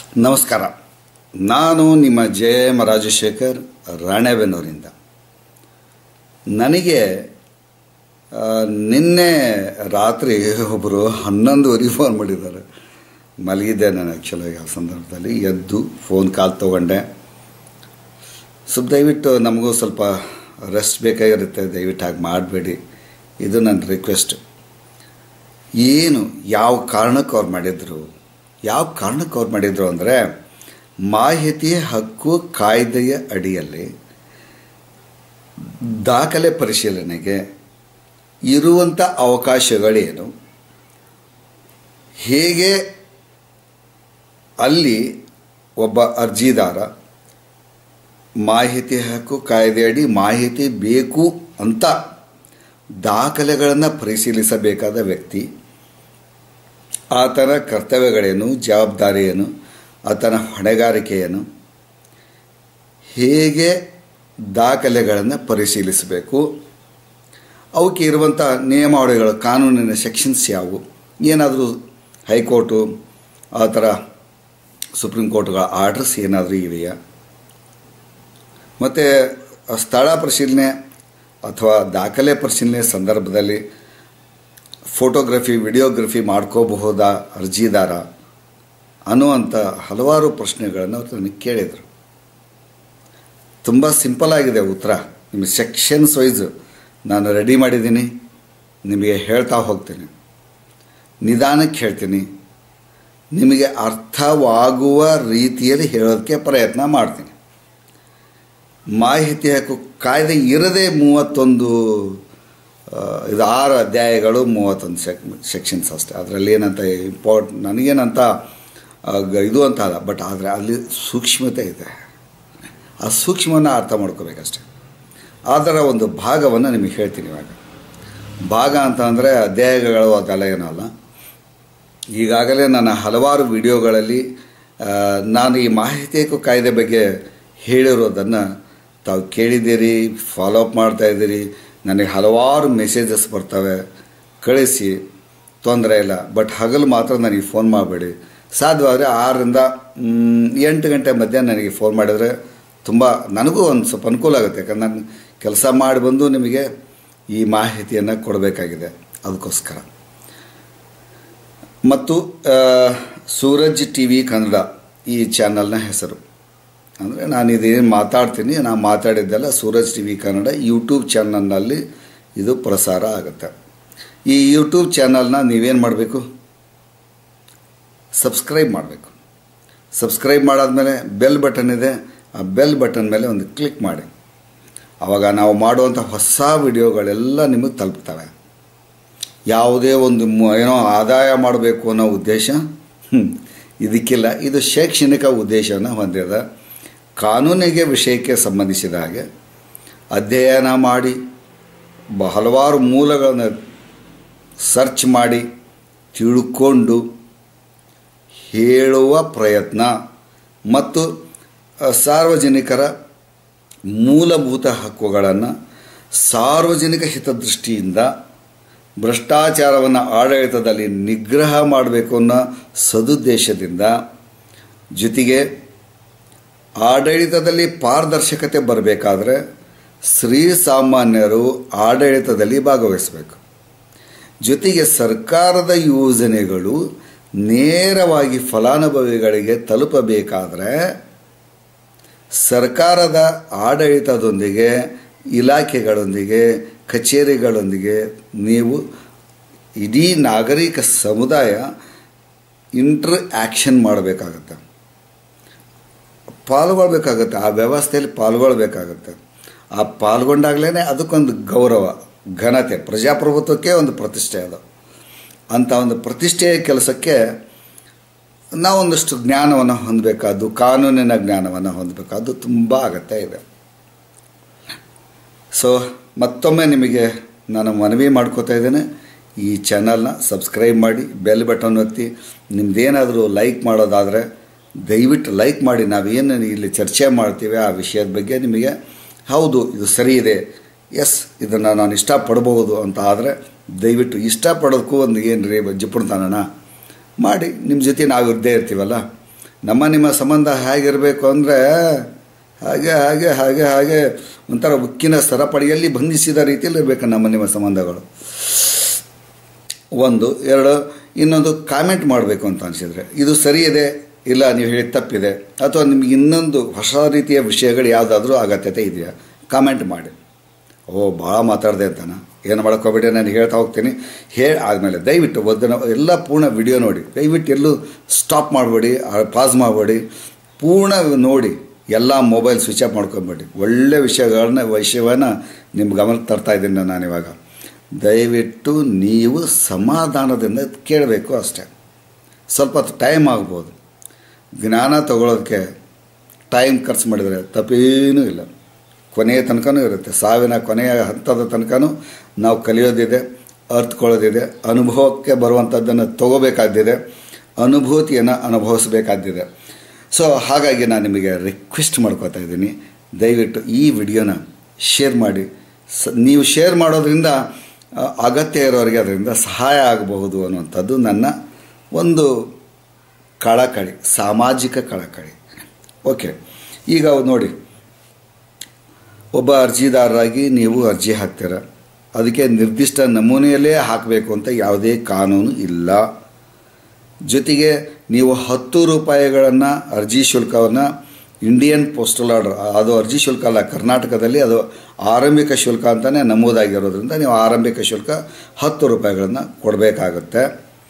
ನಮಸ್ಕಾರ ನಾನು ನಿಮ್ಮ ಜೆ ಎಂ ರಾಜಶೇಖರ್ ರಾಣೆಬೆನ್ನೂರಿಂದ ನನಗೆ ಆ, ನಿನ್ನೆ ರಾತ್ರಿ ಒಬ್ಬರು ಹನ್ನೊಂದುವರೆಗೆ ಫೋನ್ ಮಾಡಿದ್ದಾರೆ ಮಲಗಿದ್ದೆ ನಾನು ಆ್ಯಕ್ಚುಲಾಗಿ ಆ ಸಂದರ್ಭದಲ್ಲಿ ಎದ್ದು ಫೋನ್ ಕಾಲ್ ತೊಗೊಂಡೆ ಸ್ವಲ್ಪ ದಯವಿಟ್ಟು ನಮಗೂ ಸ್ವಲ್ಪ ರೆಸ್ಟ್ ಬೇಕಾಗಿರುತ್ತೆ ದಯವಿಟ್ಟು ಹಾಗೆ ಮಾಡಬೇಡಿ ಇದು ನನ್ನ ರಿಕ್ವೆಸ್ಟ್ ಏನು ಯಾವ ಕಾರಣಕ್ಕೆ ಅವ್ರು ಮಾಡಿದರು ಯಾವ ಕಾರಣಕ್ಕೆ ಅವ್ರು ಮಾಡಿದರು ಅಂದರೆ ಮಾಹಿತಿ ಹಕ್ಕು ಕಾಯ್ದೆಯ ಅಡಿಯಲ್ಲಿ ದಾಖಲೆ ಪರಿಶೀಲನೆಗೆ ಇರುವಂಥ ಅವಕಾಶಗಳೇನು ಹೇಗೆ ಅಲ್ಲಿ ಒಬ್ಬ ಅರ್ಜಿದಾರ ಮಾಹಿತಿ ಹಕ್ಕು ಕಾಯ್ದೆಯಡಿ ಮಾಹಿತಿ ಬೇಕು ಅಂತ ದಾಖಲೆಗಳನ್ನು ಪರಿಶೀಲಿಸಬೇಕಾದ ವ್ಯಕ್ತಿ ಆತನ ಕರ್ತವ್ಯಗಳೇನು ಜವಾಬ್ದಾರಿ ಏನು ಆತನ ಹೊಣೆಗಾರಿಕೆ ಏನು ಹೇಗೆ ದಾಖಲೆಗಳನ್ನು ಪರಿಶೀಲಿಸಬೇಕು ಅವಕ್ಕೆ ಇರುವಂಥ ನಿಯಮಾವಳಿಗಳು ಕಾನೂನಿನ ಸೆಕ್ಷನ್ಸ್ ಯಾವುವು ಏನಾದರೂ ಹೈಕೋರ್ಟು ಆ ಥರ ಸುಪ್ರೀಂ ಕೋರ್ಟ್ಗಳ ಆರ್ಡರ್ಸ್ ಏನಾದರೂ ಇವೆಯಾ ಮತ್ತು ಸ್ಥಳ ಪರಿಶೀಲನೆ ಅಥವಾ ದಾಖಲೆ ಪರಿಶೀಲನೆ ಸಂದರ್ಭದಲ್ಲಿ ಫೋಟೋಗ್ರಫಿ ವಿಡಿಯೋಗ್ರಫಿ ಮಾಡ್ಕೋಬಹುದಾ ಅರ್ಜಿದಾರ ಅನ್ನುವಂಥ ಹಲವಾರು ಪ್ರಶ್ನೆಗಳನ್ನು ಅವ್ರು ನನಗೆ ಕೇಳಿದರು ತುಂಬ ಸಿಂಪಲ್ ಆಗಿದೆ ಉತ್ತರ ನಿಮ್ಮ ಸೆಕ್ಷನ್ಸ್ ವೈಸ್ ನಾನು ರೆಡಿ ಮಾಡಿದ್ದೀನಿ ನಿಮಗೆ ಹೇಳ್ತಾ ಹೋಗ್ತೀನಿ ನಿಧಾನಕ್ಕೆ ಹೇಳ್ತೀನಿ ನಿಮಗೆ ಅರ್ಥವಾಗುವ ರೀತಿಯಲ್ಲಿ ಹೇಳೋದಕ್ಕೆ ಪ್ರಯತ್ನ ಮಾಡ್ತೀನಿ ಮಾಹಿತಿ ಹಕ್ಕು ಕಾಯ್ದೆ ಇರದೇ ಮೂವತ್ತೊಂದು ಆ, ಇದು ಆರು ಅಧ್ಯಾಯಗಳು ಮೂವತ್ತೊಂದು ಸೆಕ್ ಸೆಕ್ಷನ್ಸ್ ಅಷ್ಟೇ ಅದರಲ್ಲಿ ಏನಂತ ಇಂಪಾರ್ಟ್ ನನಗೇನಂತ ಆ, ಗ- ಇದು ಅಂತ ಅಲ್ಲ ಬಟ್ ಆದರೆ ಅಲ್ಲಿ ಸೂಕ್ಷ್ಮತೆ ಇದೆ ಆ ಸೂಕ್ಷ್ಮನ ಅರ್ಥ ಮಾಡ್ಕೋಬೇಕಷ್ಟೆ ಅದರ ಒಂದು ಭಾಗವನ್ನು ನಿಮಗೆ ಹೇಳ್ತೀನಿ ಇವಾಗ ಭಾಗ ಅಂತ ಅಂದರೆ ಅಧ್ಯಾಯಗಳು ಅದೆಲ್ಲ ಏನಲ್ಲ ಈಗಾಗಲೇ ನನ್ನ ಹಲವಾರು ವಿಡಿಯೋಗಳಲ್ಲಿ ಆ, ನಾನು ಈ ಮಾಹಿತಿ ಹಕ್ಕು ಕಾಯ್ದೆ ಬಗ್ಗೆ ಹೇಳಿರೋದನ್ನು ತಾವು ಕೇಳಿದ್ದೀರಿ ಫಾಲೋ ಅಪ್ ಮಾಡ್ತಾ ಇದ್ದೀರಿ ನನಗೆ ಹಲವಾರು ಮೆಸೇಜಸ್ ಬರ್ತವೆ ಕಳಿಸಿ ತೊಂದರೆ ಇಲ್ಲ ಬಟ್ ಹಗಲು ಮಾತ್ರ ನನಗೆ ಫೋನ್ ಮಾಡಬೇಡಿ ಸಾಧ್ಯವಾದರೆ ಆರರಿಂದ ಮ್, ಎಂಟು ಗಂಟೆ ಮಧ್ಯಾಹ್ನ ನನಗೆ ಫೋನ್ ಮಾಡಿದರೆ ತುಂಬ ನನಗೂ ಒಂದು ಸ್ವಲ್ಪ ಅನುಕೂಲ ಆಗುತ್ತೆ ಯಾಕಂದ್ರೆ ನಾನು ಕೆಲಸ ಮಾಡಿ ಬಂದು ನಿಮಗೆ ಈ ಮಾಹಿತಿಯನ್ನು ಕೊಡಬೇಕಾಗಿದೆ ಅದಕ್ಕೋಸ್ಕರ ಮತ್ತು ಆ, ಸೂರಜ್ ಟಿ ವಿ ಕನ್ನಡ ಈ ಚಾನಲ್ನ ಹೆಸರು ಅಂದರೆ ನಾನು ಇದೇನು ಮಾತಾಡ್ತೀನಿ ನಾನು ಮಾತಾಡಿದ್ದೆಲ್ಲ Suraj T V Kannada YouTube ಚಾನಲ್ನಲ್ಲಿ ಇದು ಪ್ರಸಾರ ಆಗುತ್ತೆ ಈ ಯೂಟ್ಯೂಬ್ ಚಾನಲ್ನ ನೀವೇನು ಮಾಡಬೇಕು ಸಬ್ಸ್ಕ್ರೈಬ್ ಮಾಡಬೇಕು ಸಬ್ಸ್ಕ್ರೈಬ್ ಮಾಡಾದ್ಮೇಲೆ ಬೆಲ್ ಬಟನ್ ಇದೆ ಆ ಬೆಲ್ ಬಟನ್ ಮೇಲೆ ಒಂದು ಕ್ಲಿಕ್ ಮಾಡಿ ಆವಾಗ ನಾವು ಮಾಡುವಂಥ ಹೊಸ ವಿಡಿಯೋಗಳೆಲ್ಲ ನಿಮಗೆ ತಲುಪ್ತವೆ ಯಾವುದೇ ಒಂದು ಮು- ಏನೋ ಆದಾಯ ಮಾಡಬೇಕು ಅನ್ನೋ ಉದ್ದೇಶ ಹ್ಮ್, ಇದಕ್ಕಿಲ್ಲ ಇದು ಶೈಕ್ಷಣಿಕ ಉದ್ದೇಶವನ್ನು ಹೊಂದಿದೆ ಕಾನೂನಿಗೆ ವಿಷಯಕ್ಕೆ ಸಂಬಂಧಿಸಿದ ಹಾಗೆ ಅಧ್ಯಯನ ಮಾಡಿ ಬ- ಹಲವಾರು ಮೂಲಗಳನ್ನು ಸರ್ಚ್ ಮಾಡಿ ತಿಳ್ಕೊಂಡು ಹೇಳುವ ಪ್ರಯತ್ನ ಮತ್ತು ಅ, ಸಾರ್ವಜನಿಕರ ಮೂಲಭೂತ ಹಕ್ಕುಗಳನ್ನು ಸಾರ್ವಜನಿಕ ಹಿತದೃಷ್ಟಿಯಿಂದ ಭ್ರಷ್ಟಾಚಾರವನ್ನು ಆಡಳಿತದಲ್ಲಿ ನಿಗ್ರಹ ಮಾಡಬೇಕು ಅನ್ನೋ ಸದುದ್ದೇಶದಿಂದ ಜೊತೆಗೆ ಆಡಳಿತದಲ್ಲಿ ಪಾರದರ್ಶಕತೆ ಬರಬೇಕಾದ್ರೆ ಶ್ರೀ ಸಾಮಾನ್ಯರು ಆಡಳಿತದಲ್ಲಿ ಭಾಗವಹಿಸಬೇಕು ಜೊತೆಗೆ ಸರ್ಕಾರದ ಯೋಜನೆಗಳು ನೇರವಾಗಿ ಫಲಾನುಭವಿಗಳಿಗೆ ತಲುಪಬೇಕಾದ್ರೆ ಸರ್ಕಾರದ ಆಡಳಿತದೊಂದಿಗೆ ಇಲಾಖೆಗಳೊಂದಿಗೆ ಕಚೇರಿಗಳೊಂದಿಗೆ ನೀವು ಇಡೀ ನಾಗರಿಕ ಸಮುದಾಯ ಇಂಟ್ರ್ ಆ್ಯಕ್ಷನ್ ಮಾಡಬೇಕಾಗತ್ತೆ ಪಾಲ್ಗೊಳ್ಬೇಕಾಗತ್ತೆ ಆ ವ್ಯವಸ್ಥೆಯಲ್ಲಿ ಪಾಲ್ಗೊಳ್ಬೇಕಾಗತ್ತೆ ಆ ಪಾಲ್ಗೊಂಡಾಗಲೇ ಅದಕ್ಕೊಂದು ಗೌರವ ಘನತೆ ಪ್ರಜಾಪ್ರಭುತ್ವಕ್ಕೆ ಒಂದು ಪ್ರತಿಷ್ಠೆ ಅದು ಅಂಥ ಒಂದು ಪ್ರತಿಷ್ಠೆಯ ಕೆಲಸಕ್ಕೆ ನಾವೊಂದಷ್ಟು ಜ್ಞಾನವನ್ನು ಹೊಂದಬೇಕಾದ್ದು ಕಾನೂನಿನ ಜ್ಞಾನವನ್ನು ಹೊಂದಬೇಕಾದ್ದು ತುಂಬ ಅಗತ್ಯ ಇದೆ ಸೊ ಮತ್ತೊಮ್ಮೆ ನಿಮಗೆ ನಾನು ಮನವಿ ಮಾಡ್ಕೋತಾ ಇದ್ದೇನೆ ಈ ಚಾನಲ್ನ ಸಬ್ಸ್ಕ್ರೈಬ್ ಮಾಡಿ ಬೆಲ್ ಬಟನ್ ಒತ್ತಿ ನಿಮ್ದೇನಾದರೂ ಲೈಕ್ ಮಾಡೋದಾದರೆ ದಯವಿಟ್ಟು ಲೈಕ್ ಮಾಡಿ ನಾವೇನು ಇಲ್ಲಿ ಚರ್ಚೆ ಮಾಡ್ತೀವಿ ಆ ವಿಷಯದ ಬಗ್ಗೆ ನಿಮಗೆ ಹೌದು ಇದು ಸರಿ ಇದೆ ಎಸ್ ಇದನ್ನು ನಾನು ಇಷ್ಟಪಡಬಹುದು ಅಂತ ಆದರೆ ದಯವಿಟ್ಟು ಇಷ್ಟಪಡೋದಕ್ಕೂ ಒಂದು ಏನು ರೀ ಜಿಪುಣತನನ ಮಾಡಿ ನಿಮ್ಮ ಜೊತೆ ನಾವು ಇದ್ದೇ ಇರ್ತೀವಲ್ಲ ನಮ್ಮ ನಿಮ್ಮ ಸಂಬಂಧ ಹೇಗಿರಬೇಕು ಅಂದರೆ ಹಾಗೆ ಹಾಗೆ ಹಾಗೆ ಹಾಗೆ ಒಂಥರ ಉಕ್ಕಿನ ಸರಪಳಿಯಲ್ಲಿ ಬಂಧಿಸಿದ ರೀತಿಯಲ್ಲಿ ಇರಬೇಕು ನಮ್ಮ ನಿಮ್ಮ ಸಂಬಂಧಗಳು ಒಂದು ಎರಡು ಇನ್ನೊಂದು ಕಾಮೆಂಟ್ ಮಾಡಬೇಕು ಅಂತ ಅನಿಸಿದರೆ ಇದು ಸರಿ ಇದೆ ಇಲ್ಲ ನೀವು ಹೇಳಿ ತಪ್ಪಿದೆ ಅಥವಾ ನಿಮ್ಗೆ ಇನ್ನೊಂದು ಹೊಸ ರೀತಿಯ ವಿಷಯಗಳು ಯಾವುದಾದ್ರೂ ಅಗತ್ಯತೆ ಇದೆಯಾ ಕಾಮೆಂಟ್ ಮಾಡಿ ಓ ಭಾಳ ಮಾತಾಡಿದೆ ಅಂತಾನ ಏನು ಮಾಡ್ಕೋಬೇಡಿ ನಾನು ಹೇಳ್ತಾ ಹೋಗ್ತೀನಿ ಹೇಳಿ ಆದಮೇಲೆ ದಯವಿಟ್ಟು ಒದ್ದನ ಎಲ್ಲ ಪೂರ್ಣ ವಿಡಿಯೋ ನೋಡಿ ದಯವಿಟ್ಟು ಎಲ್ಲೂ ಸ್ಟಾಪ್ ಮಾಡಬೇಡಿ ಪಾಸ್ ಮಾಡಬೇಡಿ ಪೂರ್ಣ ನೋಡಿ ಎಲ್ಲ ಮೊಬೈಲ್ ಸ್ವಿಚ್ ಆಫ್ ಮಾಡ್ಕೊಬೇಡಿ ಒಳ್ಳೆ ವಿಷಯಗಳನ್ನ ವಿಷಯವನ್ನು ನಿಮ್ಮ ಗಮನಕ್ಕೆ ತರ್ತಾ ಇದ್ದೀನಿ ನಾನು ಇವಾಗ ದಯವಿಟ್ಟು ನೀವು ಸಮಾಧಾನದಿಂದ ಕೇಳಬೇಕು ಅಷ್ಟೇ ಸ್ವಲ್ಪ ಹೊತ್ತು ಟೈಮ್ ಆಗ್ಬೋದು ಜ್ಞಾನ ತಗೊಳ್ಳೋದಕ್ಕೆ ಟೈಮ್ ಖರ್ಚು ಮಾಡಿದರೆ ತಪ್ಪೇನೂ ಇಲ್ಲ ಕೊನೆಯ ತನಕನೂ ಇರುತ್ತೆ ಸಾವಿನ ಕೊನೆಯ ಹಂತದ ತನಕನೂ ನಾವು ಕಲಿಯೋದಿದೆ ಅರ್ಥಕೊಳ್ಳೋದಿದೆ ಅನುಭವಕ್ಕೆ ಬರುವಂಥದ್ದನ್ನು ತಗೋಬೇಕಾದ್ದಿದೆ ಅನುಭೂತಿಯನ್ನು ಅನುಭವಿಸಬೇಕಾದ್ದಿದೆ ಸೊ ಹಾಗಾಗಿ ನಾನು ನಿಮಗೆ ರಿಕ್ವೆಸ್ಟ್ ಮಾಡ್ಕೋತಾ ಇದ್ದೀನಿ ದಯವಿಟ್ಟು ಈ ವಿಡಿಯೋನ ಶೇರ್ ಮಾಡಿ ಸ ನೀವು ಶೇರ್ ಮಾಡೋದ್ರಿಂದ ಆ, ಅಗತ್ಯ ಇರೋರಿಗೆ ಅದರಿಂದ ಸಹಾಯ ಆಗಬಹುದು ಅನ್ನುವಂಥದ್ದು ನನ್ನ ಒಂದು ಕಳಕಳಿ ಸಾಮಾಜಿಕ ಕಳಕಳಿ ಓಕೆ ಈಗ ನೋಡಿ ಒಬ್ಬ ಅರ್ಜಿದಾರರಾಗಿ ನೀವು ಅರ್ಜಿ ಹಾಕ್ತೀರ ಅದಕ್ಕೆ ನಿರ್ದಿಷ್ಟ ನಮೂನೆಯಲ್ಲೇ ಹಾಕಬೇಕು ಅಂತ ಯಾವುದೇ ಕಾನೂನು ಇಲ್ಲ ಜೊತೆಗೆ ನೀವು ಹತ್ತು ರೂಪಾಯಿಗಳನ್ನು ಅರ್ಜಿ ಶುಲ್ಕವನ್ನು ಇಂಡಿಯನ್ ಪೋಸ್ಟಲ್ ಆರ್ಡರ್ ಅದು ಅರ್ಜಿ ಶುಲ್ಕ ಅಲ್ಲ ಕರ್ನಾಟಕದಲ್ಲಿ ಅದು ಆರಂಭಿಕ ಶುಲ್ಕ ಅಂತಲೇ ನಮೂದಾಗಿರೋದ್ರಿಂದ ನೀವು ಆರಂಭಿಕ ಶುಲ್ಕ ಹತ್ತು ರೂಪಾಯಿಗಳನ್ನು ಕೊಡಬೇಕಾಗುತ್ತೆ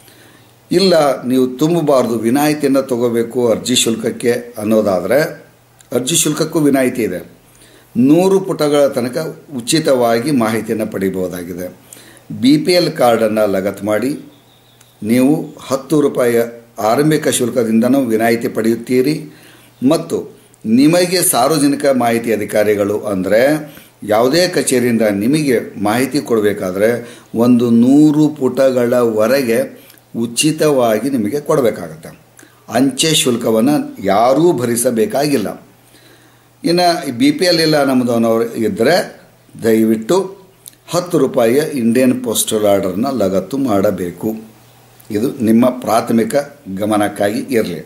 ಇಲ್ಲ ನೀವು ತುಂಬಬಾರ್ದು ವಿನಾಯಿತಿಯನ್ನು ತಗೋಬೇಕು ಅರ್ಜಿ ಶುಲ್ಕಕ್ಕೆ ಅನ್ನೋದಾದರೆ ಅರ್ಜಿ ಶುಲ್ಕಕ್ಕೂ ವಿನಾಯಿತಿ ಇದೆ ನೂರು ಪುಟಗಳ ತನಕ ಉಚಿತವಾಗಿ ಮಾಹಿತಿಯನ್ನು ಪಡಿಬಹುದಾಗಿದೆ ಬಿ ಪಿ ಎಲ್ ಕಾರ್ಡನ್ನು ಲಗತ್ ಮಾಡಿ ನೀವು ಹತ್ತು ರೂಪಾಯಿಯ ಆರಂಭಿಕ ಶುಲ್ಕದಿಂದನೂ ವಿನಾಯಿತಿ ಪಡೆಯುತ್ತೀರಿ ಮತ್ತು ನಿಮಗೆ ಸಾರ್ವಜನಿಕ ಮಾಹಿತಿ ಅಧಿಕಾರಿಗಳು ಅಂದರೆ ಯಾವುದೇ ಕಚೇರಿಯಿಂದ ನಿಮಗೆ ಮಾಹಿತಿ ಕೊಡಬೇಕಾದ್ರೆ ಒಂದು ನೂರು ಪುಟಗಳವರೆಗೆ ಉಚಿತವಾಗಿ ನಿಮಗೆ ಕೊಡಬೇಕಾಗತ್ತೆ ಅಂಚೆ ಶುಲ್ಕವನ್ನು ಯಾರೂ ಭರಿಸಬೇಕಾಗಿಲ್ಲ ಇನ್ನು ಬಿ ಪಿ ಎಲ್ ಇಲ್ಲ ನಮ್ಮದು ಅನ್ನೋರು ಇದ್ದರೆ ದಯವಿಟ್ಟು ಹತ್ತು ರೂಪಾಯಿಯ ಇಂಡಿಯನ್ ಪೋಸ್ಟಲ್ ಆರ್ಡರ್ನ ಲಗತ್ತು ಮಾಡಬೇಕು ಇದು ನಿಮ್ಮ ಪ್ರಾಥಮಿಕ ಗಮನಕ್ಕಾಗಿ ಇರಲಿ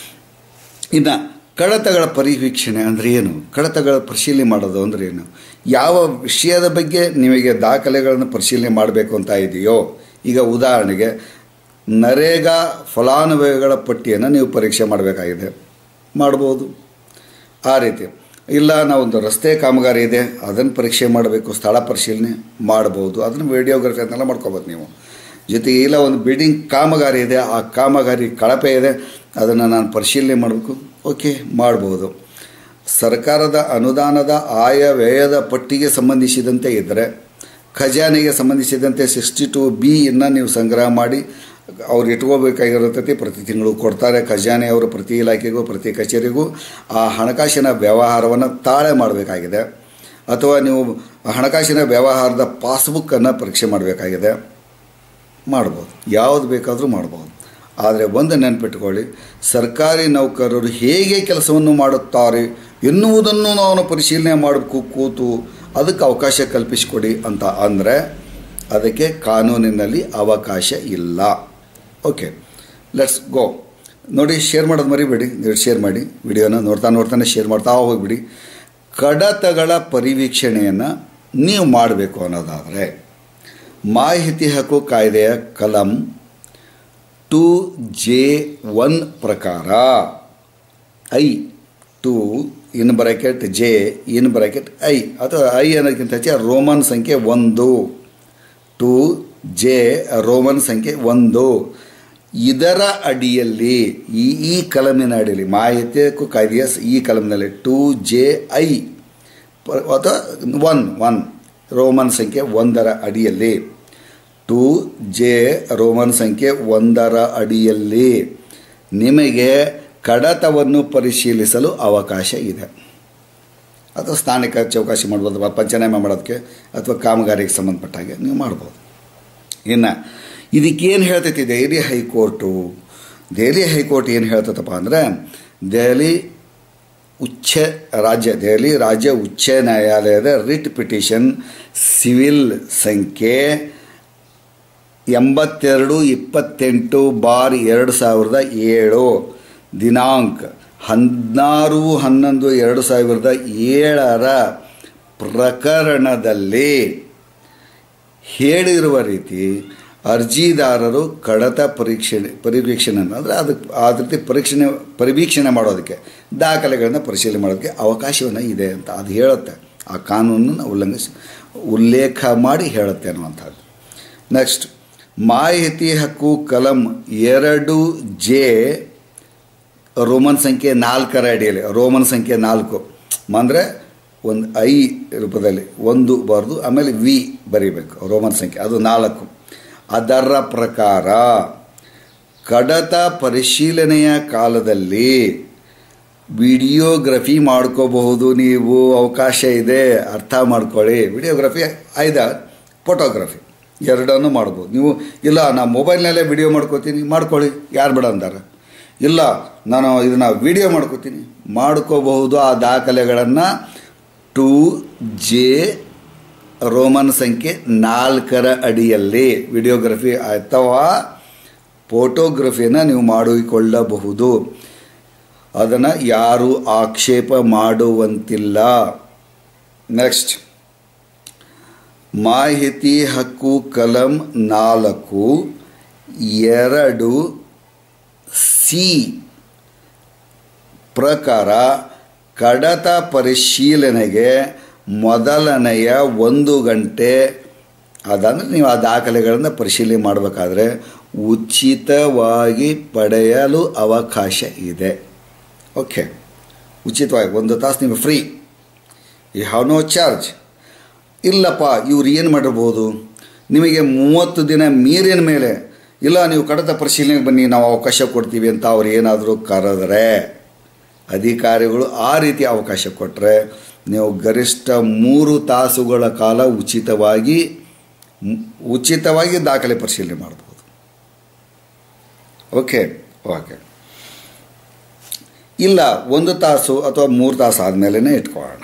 ಇನ್ನು ಕಡತಗಳ ಪರಿವೀಕ್ಷಣೆ ಅಂದರೆ ಏನು ಕಡತಗಳ ಪರಿಶೀಲನೆ ಮಾಡೋದು ಅಂದರೆ ಏನು ಯಾವ ವಿಷಯದ ಬಗ್ಗೆ ನಿಮಗೆ ದಾಖಲೆಗಳನ್ನು ಪರಿಶೀಲನೆ ಮಾಡಬೇಕು ಅಂತ ಇದೆಯೋ ಈಗ ಉದಾಹರಣೆಗೆ ನರೇಗಾ ಫಲಾನುಭವಿಗಳ ಪಟ್ಟಿಯನ್ನು ನೀವು ಪರೀಕ್ಷೆ ಮಾಡಬೇಕಾಗಿದೆ ಮಾಡ್ಬೋದು ಆ ರೀತಿ ಇಲ್ಲ ನಾವೊಂದು ರಸ್ತೆ ಕಾಮಗಾರಿ ಇದೆ ಅದನ್ನು ಪರೀಕ್ಷೆ ಮಾಡಬೇಕು ಸ್ಥಳ ಪರಿಶೀಲನೆ ಮಾಡ್ಬೋದು ಅದನ್ನು ವಿಡಿಯೋಗ್ರಫಿ ಅಂತೆಲ್ಲ ಮಾಡ್ಕೋಬೋದು ನೀವು ಜೊತೆಗೆ ಇಲ್ಲ ಒಂದು ಬಿಲ್ಡಿಂಗ್ ಕಾಮಗಾರಿ ಇದೆ ಆ ಕಾಮಗಾರಿ ಕಳಪೆ ಇದೆ ಅದನ್ನು ನಾನು ಪರಿಶೀಲನೆ ಮಾಡಬೇಕು ಓಕೆ ಮಾಡ್ಬೋದು ಸರ್ಕಾರದ ಅನುದಾನದ ಆಯ ವ್ಯಯದ ಪಟ್ಟಿಗೆ ಸಂಬಂಧಿಸಿದಂತೆ ಇದ್ದರೆ ಖಜಾನೆಗೆ ಸಂಬಂಧಿಸಿದಂತೆ ಸಿಕ್ಸ್ಟಿ ಟು ಬಿಯನ್ನು ನೀವು ಸಂಗ್ರಹ ಮಾಡಿ ಅವ್ರು ಇಟ್ಕೋಬೇಕಾಗಿರತೈತಿ ಪ್ರತಿ ತಿಂಗಳು ಕೊಡ್ತಾರೆ ಖಜಾನೆ ಅವರು ಪ್ರತಿ ಇಲಾಖೆಗೂ ಪ್ರತಿ ಕಚೇರಿಗೂ ಆ ಹಣಕಾಸಿನ ವ್ಯವಹಾರವನ್ನು ತಾಳೆ ಮಾಡಬೇಕಾಗಿದೆ ಅಥವಾ ನೀವು ಹಣಕಾಸಿನ ವ್ಯವಹಾರದ ಪಾಸ್ಬುಕ್ಕನ್ನು ಪರೀಕ್ಷೆ ಮಾಡಬೇಕಾಗಿದೆ ಮಾಡ್ಬೋದು ಯಾವುದು ಬೇಕಾದರೂ ಮಾಡ್ಬೋದು ಆದರೆ ಒಂದು ನೆನಪಿಟ್ಕೊಳ್ಳಿ ಸರ್ಕಾರಿ ನೌಕರರು ಹೇಗೆ ಕೆಲಸವನ್ನು ಮಾಡುತ್ತಾರೆ ಎನ್ನುವುದನ್ನು ನಾವು ಪರಿಶೀಲನೆ ಮಾಡಬೇಕು ಕೂತು ಅದಕ್ಕೆ ಅವಕಾಶ ಕಲ್ಪಿಸಿಕೊಡಿ ಅಂತ ಅಂದರೆ ಅದಕ್ಕೆ ಕಾನೂನಿನಲ್ಲಿ ಅವಕಾಶ ಇಲ್ಲ ಓಕೆ ಲೆಟ್ಸ್ ಗೋ ನೋಡಿ ಶೇರ್ ಮಾಡೋದು ಮರಿಬೇಡಿ ನೀವು ಶೇರ್ ಮಾಡಿ ವಿಡಿಯೋನ ನೋಡ್ತಾ ನೋಡ್ತಾನೆ ಶೇರ್ ಮಾಡ್ತಾ ಹೋಗಿಬಿಡಿ ಕಡತಗಳ ಪರಿವೀಕ್ಷಣೆಯನ್ನು ನೀವು ಮಾಡಬೇಕು ಅನ್ನೋದಾದರೆ ಮಾಹಿತಿ ಹಕ್ಕು ಕಾಯ್ದೆಯ ಕಲಂ ಟು ಜೆ ಒನ್ ಪ್ರಕಾರ I two in bracket J in bracket I ಅಥವಾ ಐ ಅನ್ನೋದಕ್ಕಿಂತ ಹೆಚ್ಚು ರೋಮನ್ ಸಂಖ್ಯೆ ಒಂದು ಟು ಜೆ ರೋಮನ್ ಸಂಖ್ಯೆ ಒಂದು ಇದರ ಅಡಿಯಲ್ಲಿ ಈ ಈ ಕಲಮಿನ ಅಡಿಯಲ್ಲಿ ಮಾಹಿತಿ ಹಕ್ಕು ಕಾಯ್ದೆಯ ಈ ಕಲಮಿನಲ್ಲಿ ಟು ಜೆ ಐ ಪ- ಅಥವಾ ಒನ್ ಒನ್ ರೋಮನ್ ಸಂಖ್ಯೆ ಒಂದರ ಅಡಿಯಲ್ಲಿ ಟು ಜೆ ರೋಮನ್ ಸಂಖ್ಯೆ ಒಂದರ ಅಡಿಯಲ್ಲಿ ನಿಮಗೆ ಕಡತವನ್ನು ಪರಿಶೀಲಿಸಲು ಅವಕಾಶ ಇದೆ ಅಥವಾ ಸ್ಥಾನಿಕ ಚೌಕಾಸಿ ಮಾಡ್ಬೋದು ಅಥವಾ ಪಂಚನಾಮ ಮಾಡೋದಕ್ಕೆ ಅಥವಾ ಕಾಮಗಾರಿಗೆ ಸಂಬಂಧಪಟ್ಟ ಹಾಗೆ ನೀವು ಮಾಡ್ಬೋದು ಇನ್ನು ಇದಕ್ಕೇನು ಹೇಳ್ತೈತಿ ದೆಹಲಿ ಹೈಕೋರ್ಟು ದೆಹಲಿ ಹೈಕೋರ್ಟ್ ಏನು ಹೇಳ್ತದಪ್ಪ ಅಂದರೆ ದೆಹಲಿ ಉಚ್ಚ ರಾಜ್ಯ ದೆಹಲಿ ರಾಜ್ಯ ಉಚ್ಚ ನ್ಯಾಯಾಲಯದ ರಿಟ್ ಪಿಟಿಷನ್ ಸಿವಿಲ್ ಸಂಖ್ಯೆ ಎಂಬತ್ತೆರಡು ಇಪ್ಪತ್ತೆಂಟು ಬಾರ್ ಎರಡು ಸಾವಿರದ ಏಳು ದಿನಾಂಕ ಹದಿನಾರು ಹನ್ನೊಂದು ಎರಡು ಸಾವಿರದ ಏಳರ ಪ್ರಕರಣದಲ್ಲಿ ಹೇಳಿರುವ ರೀತಿ ಅರ್ಜಿದಾರರು ಕಡತ ಪರೀಕ್ಷಣೆ ಪರಿವೀಕ್ಷಣೆ ಅಂದರೆ ಅದಕ್ಕೆ ಆ ರೀತಿ ಪರೀಕ್ಷಣೆ ಪರಿವೀಕ್ಷಣೆ ಮಾಡೋದಕ್ಕೆ ದಾಖಲೆಗಳನ್ನು ಪರಿಶೀಲನೆ ಮಾಡೋದಕ್ಕೆ ಅವಕಾಶವನ್ನು ಇದೆ ಅಂತ ಅದು ಹೇಳುತ್ತೆ ಆ ಕಾನೂನನ್ನು ಉಲ್ಲಂಘಿಸಿ ಉಲ್ಲೇಖ ಮಾಡಿ ಹೇಳುತ್ತೆ ಅನ್ನುವಂಥದ್ದು ನೆಕ್ಸ್ಟ್ ಮಾಹಿತಿ ಹಕ್ಕು ಕಲಂ ಎರಡು ಜೆ ರೋಮನ್ ಸಂಖ್ಯೆ ನಾಲ್ಕರ ಅಡಿಯಲ್ಲಿ ರೋಮನ್ ಸಂಖ್ಯೆ ನಾಲ್ಕು ಅಂದರೆ ಒಂದು ಐ ರೂಪದಲ್ಲಿ ಒಂದು ಬರೆದು ಆಮೇಲೆ ವಿ ಬರೀಬೇಕು ರೋಮನ್ ಸಂಖ್ಯೆ ಅದು ನಾಲ್ಕು ಅದರ ಪ್ರಕಾರ ಕಡತ ಪರಿಶೀಲನೆಯ ಕಾಲದಲ್ಲಿ ವಿಡಿಯೋಗ್ರಫಿ ಮಾಡ್ಕೋಬಹುದು ನೀವು ಅವಕಾಶ ಇದೆ ಅರ್ಥ ಮಾಡ್ಕೊಳ್ಳಿ ವಿಡಿಯೋಗ್ರಫಿ ಐದ ಫೋಟೋಗ್ರಫಿ ಎರಡನ್ನೂ ಮಾಡ್ಬೋದು ನೀವು ಇಲ್ಲ ನಾನು ಮೊಬೈಲ್ನಲ್ಲೇ ವಿಡಿಯೋ ಮಾಡ್ಕೋತೀನಿ ಮಾಡ್ಕೊಳ್ಳಿ ಯಾರು ಬೇಡ ಅಂತಾರೆ ಇಲ್ಲ ನಾನು ಇದನ್ನು ವಿಡಿಯೋ ಮಾಡ್ಕೋತೀನಿ ಮಾಡ್ಕೋಬಹುದು ಆ ದಾಖಲೆಗಳನ್ನು ಟು ಜೆ ರೋಮನ್ ಸಂಖ್ಯೆ ನಾಲ್ಕರ ಅಡಿಯಲ್ಲಿ ವಿಡಿಯೋಗ್ರಫಿ ಅಥವಾ ಫೋಟೋಗ್ರಫಿಯನ್ನು ನೀವು ಮಾಡಿಕೊಳ್ಳಬಹುದು ಅದನ್ನು ಯಾರೂ ಆಕ್ಷೇಪ ಮಾಡುವಂತಿಲ್ಲ ನೆಕ್ಸ್ಟ್ ಮಾಹಿತಿ ಹಕ್ಕು ಕಲಂ ನಾಲ್ಕು ಎರಡು ಸಿ ಪ್ರಕಾರ ಕಡತ ಪರಿಶೀಲನೆಗೆ ಮೊದಲನೆಯ ಒಂದು ಗಂಟೆ ಅದಂದರೆ ನೀವು ಆ ದಾಖಲೆಗಳನ್ನು ಪರಿಶೀಲನೆ ಮಾಡಬೇಕಾದ್ರೆ ಉಚಿತವಾಗಿ ಪಡೆಯಲು ಅವಕಾಶ ಇದೆ ಓಕೆ ಉಚಿತವಾಗಿ ಒಂದು ತಾಸು ನೀವು free you have no charge ಇಲ್ಲಪ್ಪ ಇವ್ರು ಏನು ಮಾಡಿರ್ಬೋದು ನಿಮಗೆ ಮೂವತ್ತು ದಿನ ಮೀರಿನ ಮೇಲೆ ಇಲ್ಲ ನೀವು ಕಡತ ಪರಿಶೀಲನೆಗೆ ಬನ್ನಿ ನಾವು ಅವಕಾಶ ಕೊಡ್ತೀವಿ ಅಂತ ಅವ್ರು ಏನಾದರೂ ಕರೆದ್ರೆ ಅಧಿಕಾರಿಗಳು ಆ ರೀತಿ ಅವಕಾಶ ಕೊಟ್ಟರೆ ನೀವು ಗರಿಷ್ಠ ಮೂರು ತಾಸುಗಳ ಕಾಲ ಉಚಿತವಾಗಿ ಉಚಿತವಾಗಿ ದಾಖಲೆ ಪರಿಶೀಲನೆ ಮಾಡ್ಬೋದು ಓಕೆ ಓಕೆ ಇಲ್ಲ ಒಂದು ತಾಸು ಅಥವಾ ಮೂರು ತಾಸು ಆದಮೇಲೆ ಇಟ್ಕೊಳ್ಳೋಣ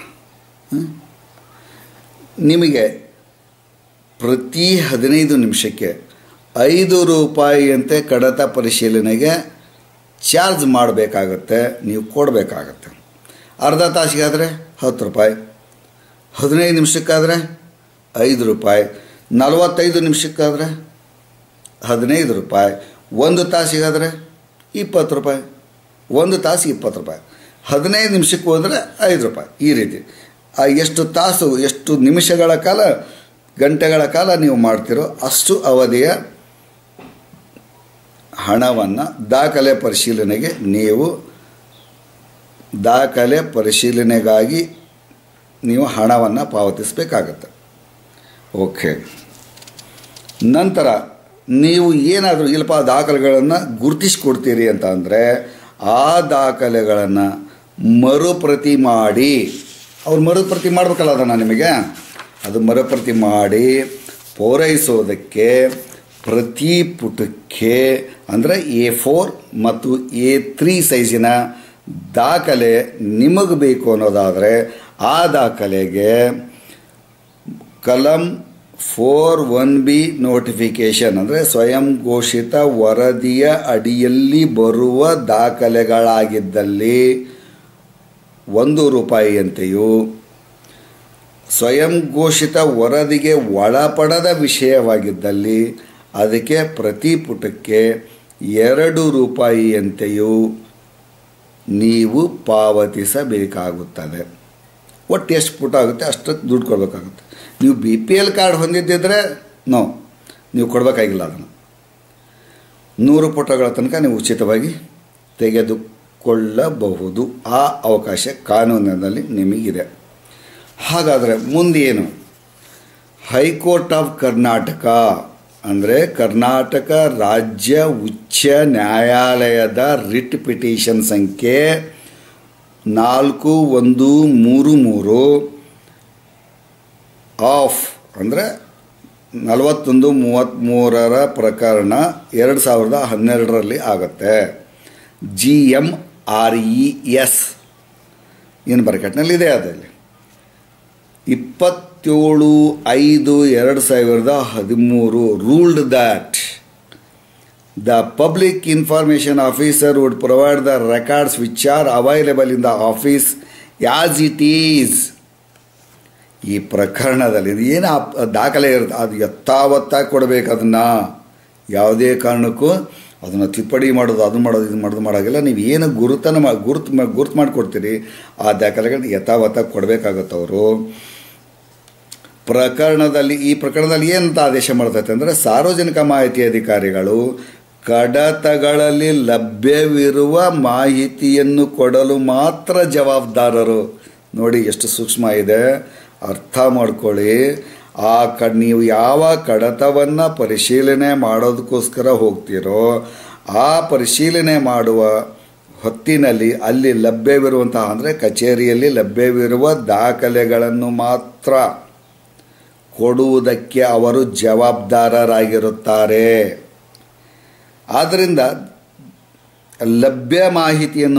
ನಿಮಗೆ ಪ್ರತಿ ಹದಿನೈದು ನಿಮಿಷಕ್ಕೆ ಐದು ರೂಪಾಯಿಯಂತೆ ಕಡತ ಪರಿಶೀಲನೆಗೆ ಚಾರ್ಜ್ ಮಾಡಬೇಕಾಗತ್ತೆ ನೀವು ಕೊಡಬೇಕಾಗತ್ತೆ ಅರ್ಧ ತಾಸಿಗಾದರೆ ಹತ್ತು ರೂಪಾಯಿ ಹದಿನೈದು ನಿಮಿಷಕ್ಕಾದರೆ ಐದು ರೂಪಾಯಿ ನಲವತ್ತೈದು ನಿಮಿಷಕ್ಕಾದರೆ ಹದಿನೈದು ರೂಪಾಯಿ ಒಂದು ತಾಸಿಗಾದರೆ ಇಪ್ಪತ್ತು ರೂಪಾಯಿ ಒಂದು ತಾಸು ಇಪ್ಪತ್ತು ರೂಪಾಯಿ ಹದಿನೈದು ನಿಮಿಷಕ್ಕೆ ಹೋದರೆ ಐದು ರೂಪಾಯಿ ಈ ರೀತಿ ಆ ಎಷ್ಟು ತಾಸು ಎಷ್ಟು ನಿಮಿಷಗಳ ಕಾಲ ಗಂಟೆಗಳ ಕಾಲ ನೀವು ಮಾಡ್ತಿರೋ ಅಷ್ಟು ಅವಧಿಯ ಹಣವನ್ನು ದಾಖಲೆ ಪರಿಶೀಲನೆಗೆ ನೀವು ದಾಖಲೆ ಪರಿಶೀಲನೆಗಾಗಿ ನೀವು ಹಣವನ್ನು ಪಾವತಿಸಬೇಕಾಗತ್ತೆ ಓಕೆ ನಂತರ ನೀವು ಏನಾದರೂ ಇಲ್ಲಪ್ಪ ದಾಖಲೆಗಳನ್ನು ಗುರುತಿಸ್ಕೊಡ್ತೀರಿ ಅಂತ ಅಂದರೆ ಆ ದಾಖಲೆಗಳನ್ನು ಮರುಪ್ರತಿ ಮಾಡಿ ಅವ್ರು ಮರುಪ್ರತಿ ಮಾಡಬೇಕಲ್ಲ ಅದನ್ನು ನಿಮಗೆ ಅದು ಮರುಪ್ರತಿ ಮಾಡಿ ಪೂರೈಸೋದಕ್ಕೆ ಪ್ರತಿ ಪುಟಕ್ಕೆ ಅಂದರೆ ಎ ಫೋರ್ ಮತ್ತು ಎ ತ್ರೀ ಸೈಜಿನ ದಾಖಲೆ ನಿಮಗೆ ಬೇಕು ಅನ್ನೋದಾದರೆ ಆ ದಾಖಲೆಗೆ ಕಲಂ ಫೋರ್ ಒನ್ ಬಿ ನೋಟಿಫಿಕೇಷನ್ ಅಂದರೆ ಸ್ವಯಂ ಘೋಷಿತ ವರದಿಯ ಅಡಿಯಲ್ಲಿ ಬರುವ ದಾಖಲೆಗಳಾಗಿದ್ದಲ್ಲಿ ಒಂದು ರೂಪಾಯಿಯಂತೆಯೂ ಸ್ವಯಂ ಘೋಷಿತ ವರದಿಗೆ ಒಳಪಡದ ವಿಷಯವಾಗಿದ್ದಲ್ಲಿ ಅದಕ್ಕೆ ಪ್ರತಿ ಪುಟಕ್ಕೆ ಎರಡು ರೂಪಾಯಿಯಂತೆಯೂ ನೀವು ಪಾವತಿಸಬೇಕಾಗುತ್ತದೆ ಒಟ್ಟು ಎಷ್ಟು ಪುಟ ಆಗುತ್ತೆ ಅಷ್ಟಕ್ಕೆ ದುಡ್ಡು ಕೊಡಬೇಕಾಗುತ್ತೆ ನೀವು ಬಿ ಪಿ ಎಲ್ ಕಾರ್ಡ್ ಹೊಂದಿದ್ದಿದ್ರೆ ನೋ ನೀವು ಕೊಡಬೇಕಾಗಿಲ್ಲ ಅದನ್ನು ನೂರು ಪುಟಗಳ ತನಕ ನೀವು ಉಚಿತವಾಗಿ ತೆಗೆದುಕೊಳ್ಳಬಹುದು ಆ ಅವಕಾಶ ಕಾನೂನಿನಲ್ಲಿ ನಿಮಗಿದೆ ಹಾಗಾದರೆ ಮುಂದೇನು ಹೈಕೋರ್ಟ್ ಆಫ್ ಕರ್ನಾಟಕ ಅಂದರೆ ಕರ್ನಾಟಕ ರಾಜ್ಯ ಉಚ್ಚ ನ್ಯಾಯಾಲಯದ ರಿಟ್ ಪಿಟಿಷನ್ ಸಂಖ್ಯೆ ನಾಲ್ಕು ಒಂದು ಮೂರು ಮೂರು ಆಫ್ ಅಂದರೆ ನಲವತ್ತೊಂದು ಮೂವತ್ತ್ಮೂರರ ಪ್ರಕರಣ ಎರಡು ಸಾವಿರದ ಹನ್ನೆರಡರಲ್ಲಿ ಆಗುತ್ತೆ G M R E S ಏನು ಬರಕಟ್ಟಿನಲ್ಲಿದೆ ಅದರಲ್ಲಿ ಇಪ್ಪತ್ತೇಳು ಐದು ಎರಡು ಸಾವಿರದ ಹದಿಮೂರು ruled that the public information officer would provide the records which are available in the office as it is ಈ ಪ್ರಕರಣದಲ್ಲಿ ಇದು ಏನು ಅಪ್- ದಾಖಲೆ ಇರುತ್ತೆ ಅದು ಯಥಾವತ್ತಾಗಿ ಕೊಡಬೇಕು ಅದನ್ನು ಯಾವುದೇ ಕಾರಣಕ್ಕೂ ಅದನ್ನು ತಿದ್ದುಪಡಿ ಮಾಡೋದು ಅದು ಮಾಡೋದು ಇದು ಮಾಡೋದು ಮಾಡೋಂಗಿಲ್ಲ ನೀವು ಏನು ಗುರುತನ ಮಾ ಗುರುತು ಮಾ ಗುರುತು ಮಾಡಿಕೊಡ್ತೀರಿ ಆ ದಾಖಲೆಗಳನ್ನ ಯಥಾವತ್ತಾಗಿ ಕೊಡಬೇಕಾಗತ್ತೆ ಅವರು ಪ್ರಕರಣದಲ್ಲಿ ಈ ಪ್ರಕರಣದಲ್ಲಿ ಏನಂತ ಆದೇಶ ಮಾಡ್ತೈತೆ ಅಂದರೆ ಸಾರ್ವಜನಿಕ ಮಾಹಿತಿ ಅಧಿಕಾರಿಗಳು ಕಡತಗಳಲ್ಲಿ ಲಭ್ಯವಿರುವ ಮಾಹಿತಿಯನ್ನು ಕೊಡಲು ಮಾತ್ರ ಜವಾಬ್ದಾರರು ನೋಡಿ ಎಷ್ಟು ಸೂಕ್ಷ್ಮ ಇದೆ ಅರ್ಥ ಮಾಡ್ಕೊಳ್ಳಿ ಆ ಕ ನೀವು ಯಾವ ಕಡತವನ್ನು ಪರಿಶೀಲನೆ ಮಾಡೋದಕ್ಕೋಸ್ಕರ ಹೋಗ್ತೀರೋ ಆ ಪರಿಶೀಲನೆ ಮಾಡುವ ಹೊತ್ತಿನಲ್ಲಿ ಅಲ್ಲಿ ಲಭ್ಯವಿರುವಂತಹ ಅಂದರೆ ಕಚೇರಿಯಲ್ಲಿ ಲಭ್ಯವಿರುವ ದಾಖಲೆಗಳನ್ನು ಮಾತ್ರ ಕೊಡುವುದಕ್ಕೆ ಅವರು ಜವಾಬ್ದಾರರಾಗಿರುತ್ತಾರೆ ಆದ್ದರಿಂದ ಲಭ್ಯ ಮಾಹಿತಿಯನ್ನು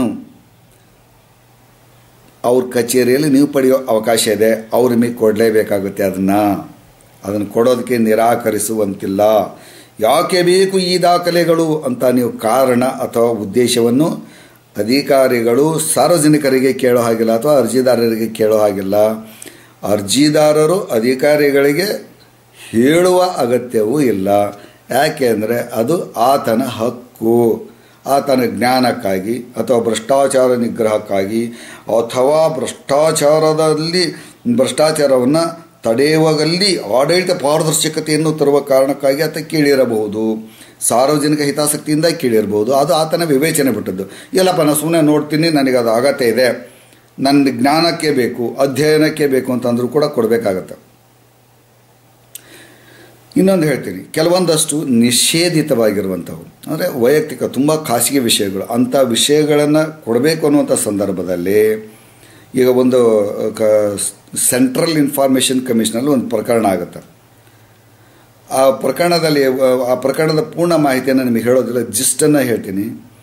ಅವ್ರ ಕಚೇರಿಯಲ್ಲಿ ನೀವು ಪಡೆಯೋ ಅವಕಾಶ ಇದೆ ಅವ್ರು ನಿಮಗೆ ಕೊಡಲೇಬೇಕಾಗುತ್ತೆ ಅದನ್ನು ಅದನ್ನು ಕೊಡೋದಕ್ಕೆ ನಿರಾಕರಿಸುವಂತಿಲ್ಲ ಯಾಕೆ ಬೇಕು ಈ ದಾಖಲೆಗಳು ಅಂತ ನೀವು ಕಾರಣ ಅಥವಾ ಉದ್ದೇಶವನ್ನು ಅಧಿಕಾರಿಗಳು ಸಾರ್ವಜನಿಕರಿಗೆ ಕೇಳೋ ಹಾಗಿಲ್ಲ ಅಥವಾ ಅರ್ಜಿದಾರರಿಗೆ ಕೇಳೋ ಹಾಗಿಲ್ಲ ಅರ್ಜಿದಾರರು ಅಧಿಕಾರಿಗಳಿಗೆ ಹೇಳುವ ಅಗತ್ಯವೂ ಇಲ್ಲ ಯಾಕೆಂದರೆ ಅದು ಆತನ ಹಕ್ಕು ಆತನ ಜ್ಞಾನಕ್ಕಾಗಿ ಅಥವಾ ಭ್ರಷ್ಟಾಚಾರ ನಿಗ್ರಹಕ್ಕಾಗಿ ಅಥವಾ ಭ್ರಷ್ಟಾಚಾರದಲ್ಲಿ ಭ್ರಷ್ಟಾಚಾರವನ್ನು ತಡೆಯುವಲ್ಲಿ ಆಡಳಿತ ಪಾರದರ್ಶಕತೆಯನ್ನು ತರುವ ಕಾರಣಕ್ಕಾಗಿ ಆತ ಕೇಳಿರಬಹುದು ಸಾರ್ವಜನಿಕ ಹಿತಾಸಕ್ತಿಯಿಂದ ಕೇಳಿರ್ಬೋದು ಅದು ಆತನ ವಿವೇಚನೆ ಬಿಟ್ಟದ್ದು ಇಲ್ಲಪ್ಪ ನಾನು ಸುಮ್ಮನೆ ನೋಡ್ತೀನಿ ನನಗೆ ಅದು ಅಗತ್ಯ ಇದೆ ನನ್ನ ಜ್ಞಾನಕ್ಕೆ ಬೇಕು ಅಧ್ಯಯನಕ್ಕೆ ಬೇಕು ಅಂತಂದ್ರೂ ಕೂಡ ಕೊಡಬೇಕಾಗತ್ತೆ ಇನ್ನೊಂದು ಹೇಳ್ತೀನಿ ಕೆಲವೊಂದಷ್ಟು ನಿಷೇಧಿತವಾಗಿರುವಂಥವು ಅಂದರೆ ವೈಯಕ್ತಿಕ ತುಂಬ ಖಾಸಗಿ ವಿಷಯಗಳು ಅಂಥ ವಿಷಯಗಳನ್ನು ಕೊಡಬೇಕು ಅನ್ನುವಂಥ ಸಂದರ್ಭದಲ್ಲಿ ಈಗ ಒಂದು ಕ ಸೆಂಟ್ರಲ್ ಇನ್ಫಾರ್ಮೇಷನ್ ಕಮಿಷನಲ್ಲಿ ಒಂದು ಪ್ರಕರಣ ಆಗುತ್ತೆ ಆ ಪ್ರಕರಣದಲ್ಲಿ ಆ ಪ್ರಕರಣದ ಪೂರ್ಣ ಮಾಹಿತಿಯನ್ನು ನಿಮಗೆ ಹೇಳೋದಿಲ್ಲ ಜಿಸ್ಟನ್ನು ಹೇಳ್ತೀನಿ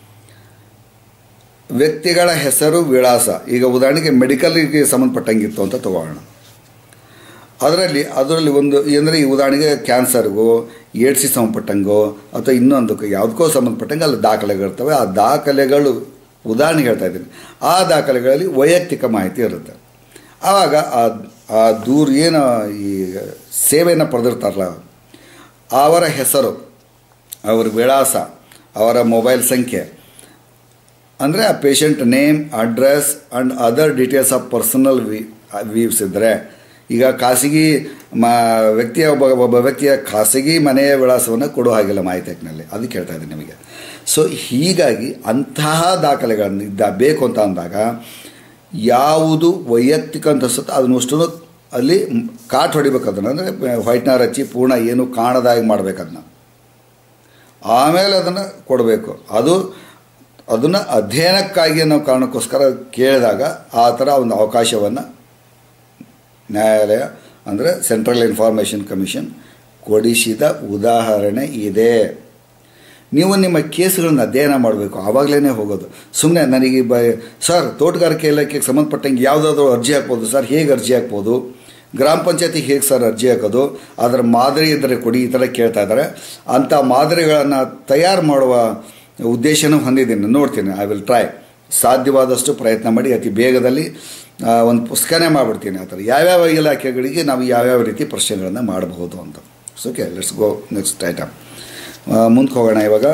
ವ್ಯಕ್ತಿಗಳ ಹೆಸರು ವಿಳಾಸ ಈಗ ಉದಾಹರಣೆಗೆ ಮೆಡಿಕಲ್ಗೆ ಸಂಬಂಧಪಟ್ಟಂಗಿತ್ತು ಅಂತ ತಗೋಣ ಅದರಲ್ಲಿ ಅದರಲ್ಲಿ ಒಂದು ಅಂದರೆ ಈ ಉದಾಹರಣೆಗೆ ಕ್ಯಾನ್ಸರ್ಗೋ ಏಡ್ಸಿಗೆ ಸಂಬಂಧಪಟ್ಟಂಗೋ ಅಥವಾ ಇನ್ನೊಂದಕ್ಕೂ ಯಾವುದಕ್ಕೋ ಸಂಬಂಧಪಟ್ಟಂಗೆ ಅಲ್ಲಿ ದಾಖಲೆಗಳಿರ್ತವೆ ಆ ದಾಖಲೆಗಳು ಉದಾಹರಣೆ ಹೇಳ್ತಾ ಇದ್ದೀನಿ ಆ ದಾಖಲೆಗಳಲ್ಲಿ ವೈಯಕ್ತಿಕ ಮಾಹಿತಿ ಇರುತ್ತೆ ಆವಾಗ ಆ ಆ ದೂರ ಏನು ಈ ಸೇವೆಯನ್ನು ಪಡೆದಿರ್ತಾರಲ್ಲ ಅವರ ಹೆಸರು ಅವರ ವಿಳಾಸ ಅವರ ಮೊಬೈಲ್ ಸಂಖ್ಯೆ ಅಂದರೆ ಆ patient name address and other details of personal ವಿ ವೀವ್ಸ್ ಇದ್ದರೆ ಈಗ ಖಾಸಗಿ ಮಾ ವ್ಯಕ್ತಿಯ ಒಬ್ಬ ಒಬ್ಬ ವ್ಯಕ್ತಿಯ ಖಾಸಗಿ ಮನೆಯ ವಿಳಾಸವನ್ನು ಕೊಡೋ ಹಾಗಿಲ್ಲ ಮಾಹಿತಿನಲ್ಲಿ ಅದಕ್ಕೆ ಹೇಳ್ತಾ ಇದ್ದೀನಿ ನಿಮಗೆ ಸೊ ಹೀಗಾಗಿ ಅಂತಹ ದಾಖಲೆಗಳನ್ನು ಇದ್ದ ಬೇಕು ಅಂತ ಅಂದಾಗ ಯಾವುದು ವೈಯಕ್ತಿಕ ಅಂತ ಅನ್ಸುತ್ತೆ ಅದನ್ನಷ್ಟು ಅಲ್ಲಿ ಕಾಟ್ ಹೊಡಿಬೇಕು ಅದನ್ನು ಅಂದರೆ ವೈಟ್ನರ್ ಹಚ್ಚಿ ಪೂರ್ಣ ಏನು ಕಾಣದಾಗಿ ಮಾಡ್ಬೇಕು ಅದನ್ನ ಆಮೇಲೆ ಅದನ್ನು ಕೊಡಬೇಕು ಅದು ಅದನ್ನು ಅಧ್ಯಯನಕ್ಕಾಗಿ ನಾವು ಕಾರಣಕ್ಕೋಸ್ಕರ ಕೇಳಿದಾಗ ಆ ಥರ ಒಂದು ಅವಕಾಶವನ್ನು ನ್ಯಾಯಾಲಯ ಅಂದರೆ ಸೆಂಟ್ರಲ್ ಇನ್ಫಾರ್ಮೇಷನ್ ಕಮಿಷನ್ ಕೊಡಿಸಿದ ಉದಾಹರಣೆ ಇದೆ ನೀವು ನಿಮ್ಮ ಕೇಸುಗಳನ್ನು ಅಧ್ಯಯನ ಮಾಡಬೇಕು ಆವಾಗಲೇ ಹೋಗೋದು ಸುಮ್ಮನೆ ನನಗೆ ಬ ಸರ್ ತೋಟಗಾರಿಕೆ ಇಲಾಖೆಗೆ ಸಂಬಂಧಪಟ್ಟಂಗೆ ಯಾವುದಾದ್ರೂ ಅರ್ಜಿ ಹಾಕ್ಬೋದು ಸರ್ ಹೇಗೆ ಅರ್ಜಿ ಹಾಕ್ಬೋದು ಗ್ರಾಮ ಪಂಚಾಯತಿಗೆ ಹೇಗೆ ಸರ್ ಅರ್ಜಿ ಹಾಕೋದು ಅದರ ಮಾದರಿ ಇದ್ದರೆ ಕೊಡಿ ಈ ಥರ ಕೇಳ್ತಾ ಇದ್ದಾರೆ ಅಂಥ ಮಾದರಿಗಳನ್ನು ತಯಾರು ಮಾಡುವ ಉದ್ದೇಶನೂ ಹೊಂದಿದ್ದೀನಿ ನೋಡ್ತೀನಿ ಐ ವಿಲ್ ಟ್ರೈ ಸಾಧ್ಯವಾದಷ್ಟು ಪ್ರಯತ್ನ ಮಾಡಿ ಅತಿ ಬೇಗದಲ್ಲಿ ಒಂದು ಪುಸ್ತಕನೇ ಮಾಡಿಬಿಡ್ತೀನಿ ಆ ಥರ ಯಾವ್ಯಾವ ಇಲಾಖೆಗಳಿಗೆ ನಾವು ಯಾವ್ಯಾವ ರೀತಿ ಪ್ರಶ್ನೆಗಳನ್ನು ಮಾಡಬಹುದು ಅಂತ so okay let's go next item ಮುಂದೆ ಹೋಗೋಣ ಇವಾಗ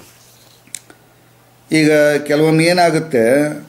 ಈಗ ಕೆಲವೊಮ್ಮೆ ಏನಾಗುತ್ತೆ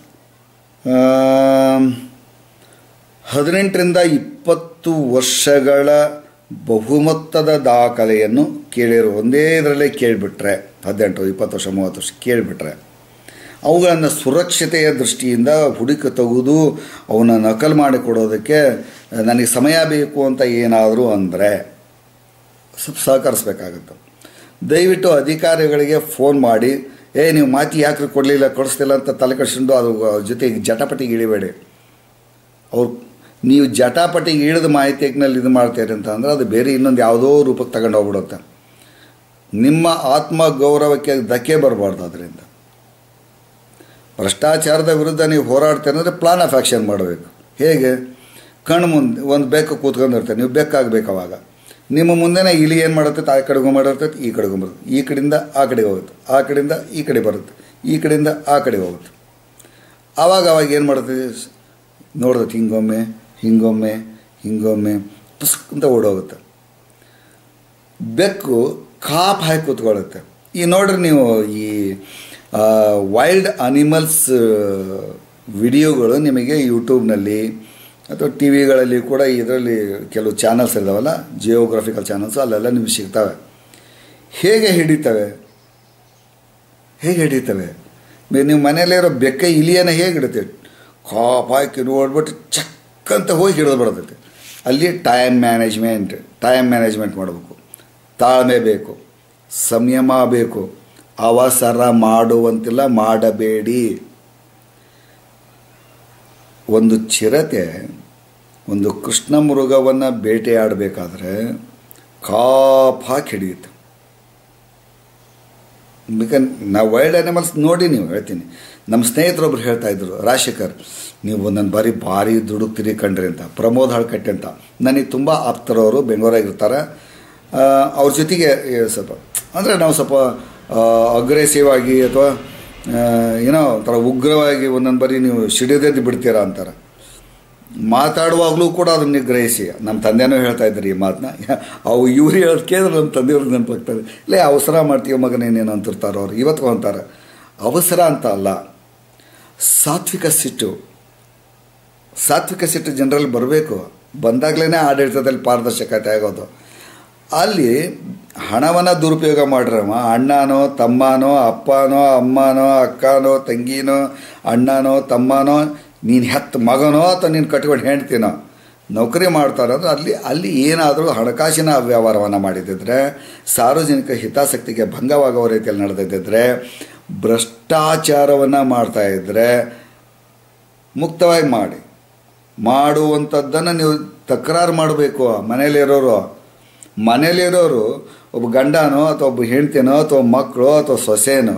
ಹದಿನೆಂಟರಿಂದ ಇಪ್ಪತ್ತು ವರ್ಷಗಳ ಬಹುಮೊತ್ತದ ದಾಖಲೆಯನ್ನು ಕೇಳಿರೋ ಒಂದೇ ಇದರಲ್ಲೇ ಕೇಳಿಬಿಟ್ರೆ ಹದಿನೆಂಟು ಇಪ್ಪತ್ತು ವರ್ಷ ಮೂವತ್ತು ವರ್ಷ ಕೇಳಿಬಿಟ್ರೆ ಅವುಗಳನ್ನು ಸುರಕ್ಷತೆಯ ದೃಷ್ಟಿಯಿಂದ ಹುಡುಕಿ ತೆಗೆದು ಅವನ್ನ ನಕಲು ಮಾಡಿಕೊಡೋದಕ್ಕೆ ನನಗೆ ಸಮಯ ಬೇಕು ಅಂತ ಏನಾದರೂ ಅಂದರೆ ಸ್ವಲ್ಪ ಸಹಕರಿಸ್ಬೇಕಾಗತ್ತೆ ದಯವಿಟ್ಟು ಅಧಿಕಾರಿಗಳಿಗೆ ಫೋನ್ ಮಾಡಿ ಏ ನೀವು ಮಾತಿ ಯಾಕೆ ಕೊಡಲಿಲ್ಲ ಕೊಡಿಸ್ತಿಲ್ಲ ಅಂತ ತಲೆ ಕಟ್ಸ್ಕೊಂಡು ಅದು ಜೊತೆಗೆ ಜಟಾಪಟಿಗೆ ಇಳಿಬೇಡಿ ಅವ್ರು ನೀವು ಜಟಾಪಟಿಗೆ ಇಳಿದ ಮಾಹಿತಿನಲ್ಲಿ ಇದು ಮಾಡ್ತೀರಿ ಅಂತ ಅಂದರೆ ಅದು ಬೇರೆ ಇನ್ನೊಂದು ಯಾವುದೋ ರೂಪಕ್ಕೆ ತಗೊಂಡು ಹೋಗ್ಬಿಡುತ್ತೆ ನಿಮ್ಮ ಆತ್ಮ ಗೌರವಕ್ಕೆ ಧಕ್ಕೆ ಬರಬಾರ್ದು ಅದರಿಂದ ಭ್ರಷ್ಟಾಚಾರದ ವಿರುದ್ಧ ನೀವು ಹೋರಾಡ್ತೀರ ಅಂದರೆ ಪ್ಲಾನ್ ಆಫ್ ಆ್ಯಕ್ಷನ್ ಮಾಡಬೇಕು ಹೇಗೆ ಕಣ್ಣು ಮುಂದೆ ಒಂದು ಬೆಕ್ಕು ಕೂತ್ಕೊಂಡಿರ್ತಾರೆ ನೀವು ಬೆಕ್ಕಾಗಬೇಕು ಅವಾಗ ನಿಮ್ಮ ಮುಂದೆನೇ ಇಲಿ ಏನು ಮಾಡುತ್ತೆ ಆ ಕಡೆಗೂ ಮಾಡಿರ್ತೈತೆ ಈ ಕಡೆಗೂ ಬರುತ್ತೆ ಈ ಕಡೆಯಿಂದ ಆ ಕಡೆಗೆ ಹೋಗುತ್ತೆ ಆ ಕಡೆಯಿಂದ ಈ ಕಡೆ ಬರುತ್ತೆ ಈ ಕಡೆಯಿಂದ ಆ ಕಡೆ ಹೋಗುತ್ತೆ ಆವಾಗ ಅವಾಗ ಏನು ಮಾಡುತ್ತೆ ನೋಡ್ದೈತೆ ಹಿಂಗೊಮ್ಮೆ ಹಿಂಗೊಮ್ಮೆ ಹಿಂಗೊಮ್ಮೆ ಪುಸ್ಕ್ ಅಂತ ಓಡೋಗುತ್ತೆ ಬೆಕ್ಕು ಕಾಪ್ ಹಾಕಿ ಕೂತ್ಕೊಳ್ಳುತ್ತೆ ಈ ನೋಡ್ರಿ ನೀವು ಈ ವೈಲ್ಡ್ ಅನಿಮಲ್ಸ್ ವಿಡಿಯೋಗಳು ನಿಮಗೆ ಯೂಟ್ಯೂಬ್ನಲ್ಲಿ ಅಥವಾ ಟಿ ವಿಗಳಲ್ಲಿ ಕೂಡ ಇದರಲ್ಲಿ ಕೆಲವು ಚಾನಲ್ಸ್ ಇರ್ತಾವಲ್ಲ ಜಿಯೋಗ್ರಫಿಕಲ್ ಚಾನಲ್ಸ್ ಅಲ್ಲೆಲ್ಲ ನಿಮ್ಗೆ ಸಿಗ್ತವೆ ಹೇಗೆ ಹಿಡಿತವೆ ಹೇಗೆ ಹಿಡಿತವೆ ಬೆ- ನೀವು ಮನೆಯಲ್ಲಿರೋ ಬೆಕ್ಕ ಇಲಿಯನ್ನು ಹೇಗೆ ಹಿಡಿತೇವೆ ಕಾಪ್ ಹಾಕಿ ನೋಡ್ಬಿಟ್ಟು ಚಕ್ ಅಂತ ಹೋಗಿ ಹಿಡಿದು ಬಿಡ್ತೈತೆ ಅಲ್ಲಿ ಟೈಮ್ ಮ್ಯಾನೇಜ್ಮೆಂಟ್ ಟೈಮ್ ಮ್ಯಾನೇಜ್ಮೆಂಟ್ ಮಾಡಬೇಕು ತಾಳ್ಮೆ ಬೇಕು ಸಂಯಮ ಬೇಕು ಅವಸರ ಮಾಡುವಂತಿಲ್ಲ ಮಾಡಬೇಡಿ ಒಂದು ಚಿರತೆ ಒಂದು ಕೃಷ್ಣ ಮೃಗವನ್ನು ಬೇಟೆಯಾಡಬೇಕಾದ್ರೆ ಕಾಪ್ ಹಾಕಿ ಹಿಡಿಯುತ್ತೆ ಬಿಕಾನ್ ನಾವು ವೈಲ್ಡ್ ಅನಿಮಲ್ಸ್ ನೋಡಿ ನೀವು ಹೇಳ್ತೀನಿ ನಮ್ಮ ಸ್ನೇಹಿತರೊಬ್ರು ಹೇಳ್ತಾ ಇದ್ರು ರಾಜಶೇಖರ್ ನೀವು ನನ್ನ ಬಾರಿ ಭಾರಿ ದುಡುಕ್ತಿರಿ ಕಣ್ರಿ ಅಂತ ಪ್ರಮೋದ್ ಹಳ್ಕಟ್ಟೆ ಅಂತ ನನಗೆ ತುಂಬ ಆಪ್ತರವರು ಬೆಂಗಳೂರಾಗಿರ್ತಾರೆ ಆ, ಅವ್ರ ಜೊತೆಗೆ ಏ, ಸ್ವಲ್ಪ ಅಂದರೆ ನಾವು ಸ್ವಲ್ಪ ಅಗ್ರೆಸಿವ್ ಆಗಿ ಅಥವಾ ಏನೋ ಒಂಥರ ಉಗ್ರವಾಗಿ ಒಂದೊಂದು ಬಾರಿ ನೀವು ಸಿಡಿದೆದ್ದು ಬಿಡ್ತೀರಾ ಅಂತಾರೆ ಮಾತಾಡುವಾಗಲೂ ಕೂಡ ಅದನ್ನು ನಿಗ್ರಹಿಸಿ ನಮ್ಮ ತಂದೆನೂ ಹೇಳ್ತಾ ಇದ್ದಾರೆ ಈ ಮಾತನ್ನ ಅವು ಇವ್ರು ಹೇಳೋದು ಕೇಳಿದ್ರೆ ನಮ್ಮ ತಂದೆಯವ್ರು ನೆನಪಾಗ್ತಾರೆ ಇಲ್ಲೇ ಅವಸರ ಮಾಡ್ತೀವಿ ಮಗನ ಏನೇನು ಅಂತಿರ್ತಾರೆ ಅವ್ರು ಇವತ್ತು ಅಂತಾರೆ ಅವಸರ ಅಂತ ಅಲ್ಲ ಸಾತ್ವಿಕ ಸಿಟ್ಟು ಸಾತ್ವಿಕ ಸಿಟ್ಟು ಜನರಲ್ಲಿ ಬರಬೇಕು ಬಂದಾಗಲೇ ಆಡಳಿತದಲ್ಲಿ ಪಾರದರ್ಶಕತೆ ಆಗೋದು ಅಲ್ಲಿ ಹಣವನ್ನು ದುರುಪಯೋಗ ಮಾಡ್ರಮ್ಮ ಅಣ್ಣನೋ ತಮ್ಮನೋ ಅಪ್ಪನೋ ಅಮ್ಮನೋ ಅಕ್ಕನೋ ತಂಗಿನೋ ಅಣ್ಣನೋ ತಮ್ಮನೋ ನೀನು ಹೆತ್ತ ಮಗನೋ ಅಥವಾ ನೀನು ಕಟ್ಕೊಂಡು ಹೆಂಡ್ತೀನೋ ನೌಕರಿ ಮಾಡ್ತಾರೆ ಅಂದ್ರೆ ಅಲ್ಲಿ ಅಲ್ಲಿ ಏನಾದರೂ ಹಣಕಾಸಿನ ವ್ಯವಹಾರವನ್ನು ಮಾಡಿದ್ದಿದ್ರೆ ಸಾರ್ವಜನಿಕ ಹಿತಾಸಕ್ತಿಗೆ ಭಂಗವಾಗುವ ರೀತಿಯಲ್ಲಿ ನಡೆದಿದ್ದರೆ ಭ್ರಷ್ಟಾಚಾರವನ್ನು ಮಾಡ್ತಾ ಇದ್ದರೆ ಮುಕ್ತವಾಗಿ ಮಾಡಿ ಮಾಡುವಂಥದ್ದನ್ನು ನೀವು ತಕರಾರು ಮಾಡಬೇಕು ಮನೇಲಿರೋರು ಮನೇಲಿರೋರು ಒಬ್ಬ ಗಂಡನೋ ಅಥವಾ ಒಬ್ಬ ಹೆಂಡ್ತಿನೋ ಅಥವಾ ಮಕ್ಕಳು ಅಥವಾ ಸೊಸೆನೋ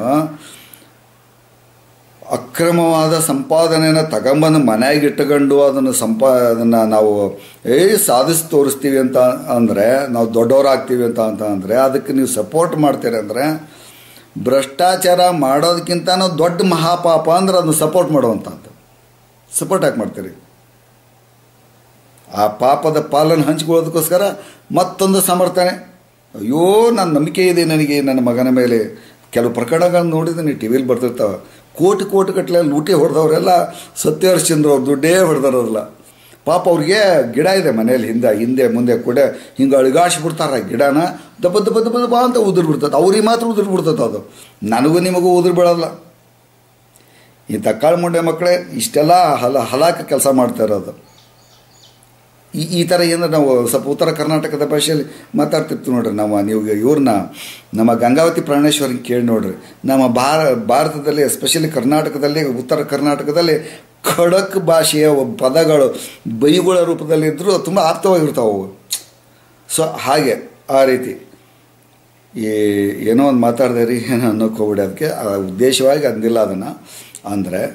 ಅಕ್ರಮವಾದ ಸಂಪಾದನೆಯನ್ನು ತಗೊಂಬಂದು ಮನೆಯಾಗಿ ಇಟ್ಟುಕೊಂಡು ಅದನ್ನು ಸಂಪಾ ಅದನ್ನು ನಾವು ಏ ಸಾಧಿಸಿ ತೋರಿಸ್ತೀವಿ ಅಂತ ಅಂದರೆ ನಾವು ದೊಡ್ಡವರಾಗ್ತೀವಿ ಅಂತ ಅಂತ ಅಂದರೆ ಅದಕ್ಕೆ ನೀವು ಸಪೋರ್ಟ್ ಮಾಡ್ತೀರಿ ಅಂದರೆ ಭ್ರಷ್ಟಾಚಾರ ಮಾಡೋದಕ್ಕಿಂತನೂ ದೊಡ್ಡ ಮಹಾಪಾಪ ಅಂದ್ರೆ ಅದನ್ನು ಸಪೋರ್ಟ್ ಮಾಡುವಂಥದ್ದು ಸಪೋರ್ಟ್ ಯಾಕೆ ಮಾಡ್ತೀರಿ ಆ ಪಾಪದ ಪಾಲನ್ನು ಹಂಚ್ಕೊಳ್ಳೋದಕ್ಕೋಸ್ಕರ ಮತ್ತೊಂದು ಸಮರ್ಥನೆ ಅಯ್ಯೋ ನನ್ನ ನಂಬಿಕೆ ಇದೆ ನನಗೆ ನನ್ನ ಮಗನ ಮೇಲೆ ಕೆಲವು ಪ್ರಕರಣಗಳನ್ನು ನೋಡಿದ್ದೀನಿ ಟಿ ವಿಲಿ ಬರ್ತಿರ್ತಾವೆ ಕೋಟಿ ಕೋಟಿ ಗಟ್ಟಲೆ ಲೂಟಿ ಹೊಡೆದವರೆಲ್ಲ ಸತ್ಯಹರಿಶ್ಚಂದ್ರ ಅವ್ರು ದುಡ್ಡೇ ಹೊಡೆದಾರಲ್ಲ ಪಾಪ ಅವ್ರಿಗೆ ಗಿಡ ಇದೆ ಮನೇಲಿ ಹಿಂದೆ ಹಿಂದೆ ಮುಂದೆ ಕೂಡ ಹಿಂಗೆ ಅಳಿಗಾಶಿ ಬಿಡ್ತಾರೆ ಗಿಡನ ದಬ್ಬ ದಬ್ಬ ದಬ್ಬ ದಬ್ಬ ಅಂತ ಉದುರು ಬಿಡ್ತದೆ ಅವ್ರಿಗೆ ಮಾತ್ರ ಉದುರು ಬಿಡ್ತದೆ ಅದು ನನಗೂ ನಿಮಗೂ ಉದುರು ಬೀಳಲ್ಲ ಈ ತಕ್ಕಾಳು ಮುಂಡೆ ಮಕ್ಕಳೇ ಇಷ್ಟೆಲ್ಲ ಹಲ ಹಲಾಕ ಕೆಲಸ ಮಾಡ್ತಾ ಇರೋದು ಈ ಈ ಥರ ಏನು ನಾವು ಸ್ವಲ್ಪ ಉತ್ತರ ಕರ್ನಾಟಕದ ಭಾಷೆಯಲ್ಲಿ ಮಾತಾಡ್ತಿರ್ತೀವಿ ನೋಡ್ರಿ ನಾವು ನೀವು ಇವ್ರನ್ನ ನಮ್ಮ ಗಂಗಾವತಿ ಪ್ರಾಣೇಶ್ವರನ್ ಕೇಳಿ ನೋಡ್ರಿ ನಮ್ಮ ಭಾರ ಭಾರತದಲ್ಲಿ ಎಸ್ಪೆಷಲಿ ಕರ್ನಾಟಕದಲ್ಲಿ ಉತ್ತರ ಕರ್ನಾಟಕದಲ್ಲಿ ಖಡಕ್ ಭಾಷೆಯ ಪದಗಳು ಬೈಗುಳ ರೂಪದಲ್ಲಿ ಇದ್ದರೂ ತುಂಬ ಆಪ್ತವಾಗಿರ್ತಾವೆ ಅವು ಸೊ ಹಾಗೆ ಆ ರೀತಿ ಈ ಏನೋ ಒಂದು ಮಾತಾಡಿದೆ ರೀ ಏನೋ ಅನ್ನೋಕೆ ಹೋಗ್ಬಿಡಿ ಅದಕ್ಕೆ ಆ ಉದ್ದೇಶವಾಗಿ ಅಂದಿಲ್ಲ ಅದನ್ನು ಅಂದರೆ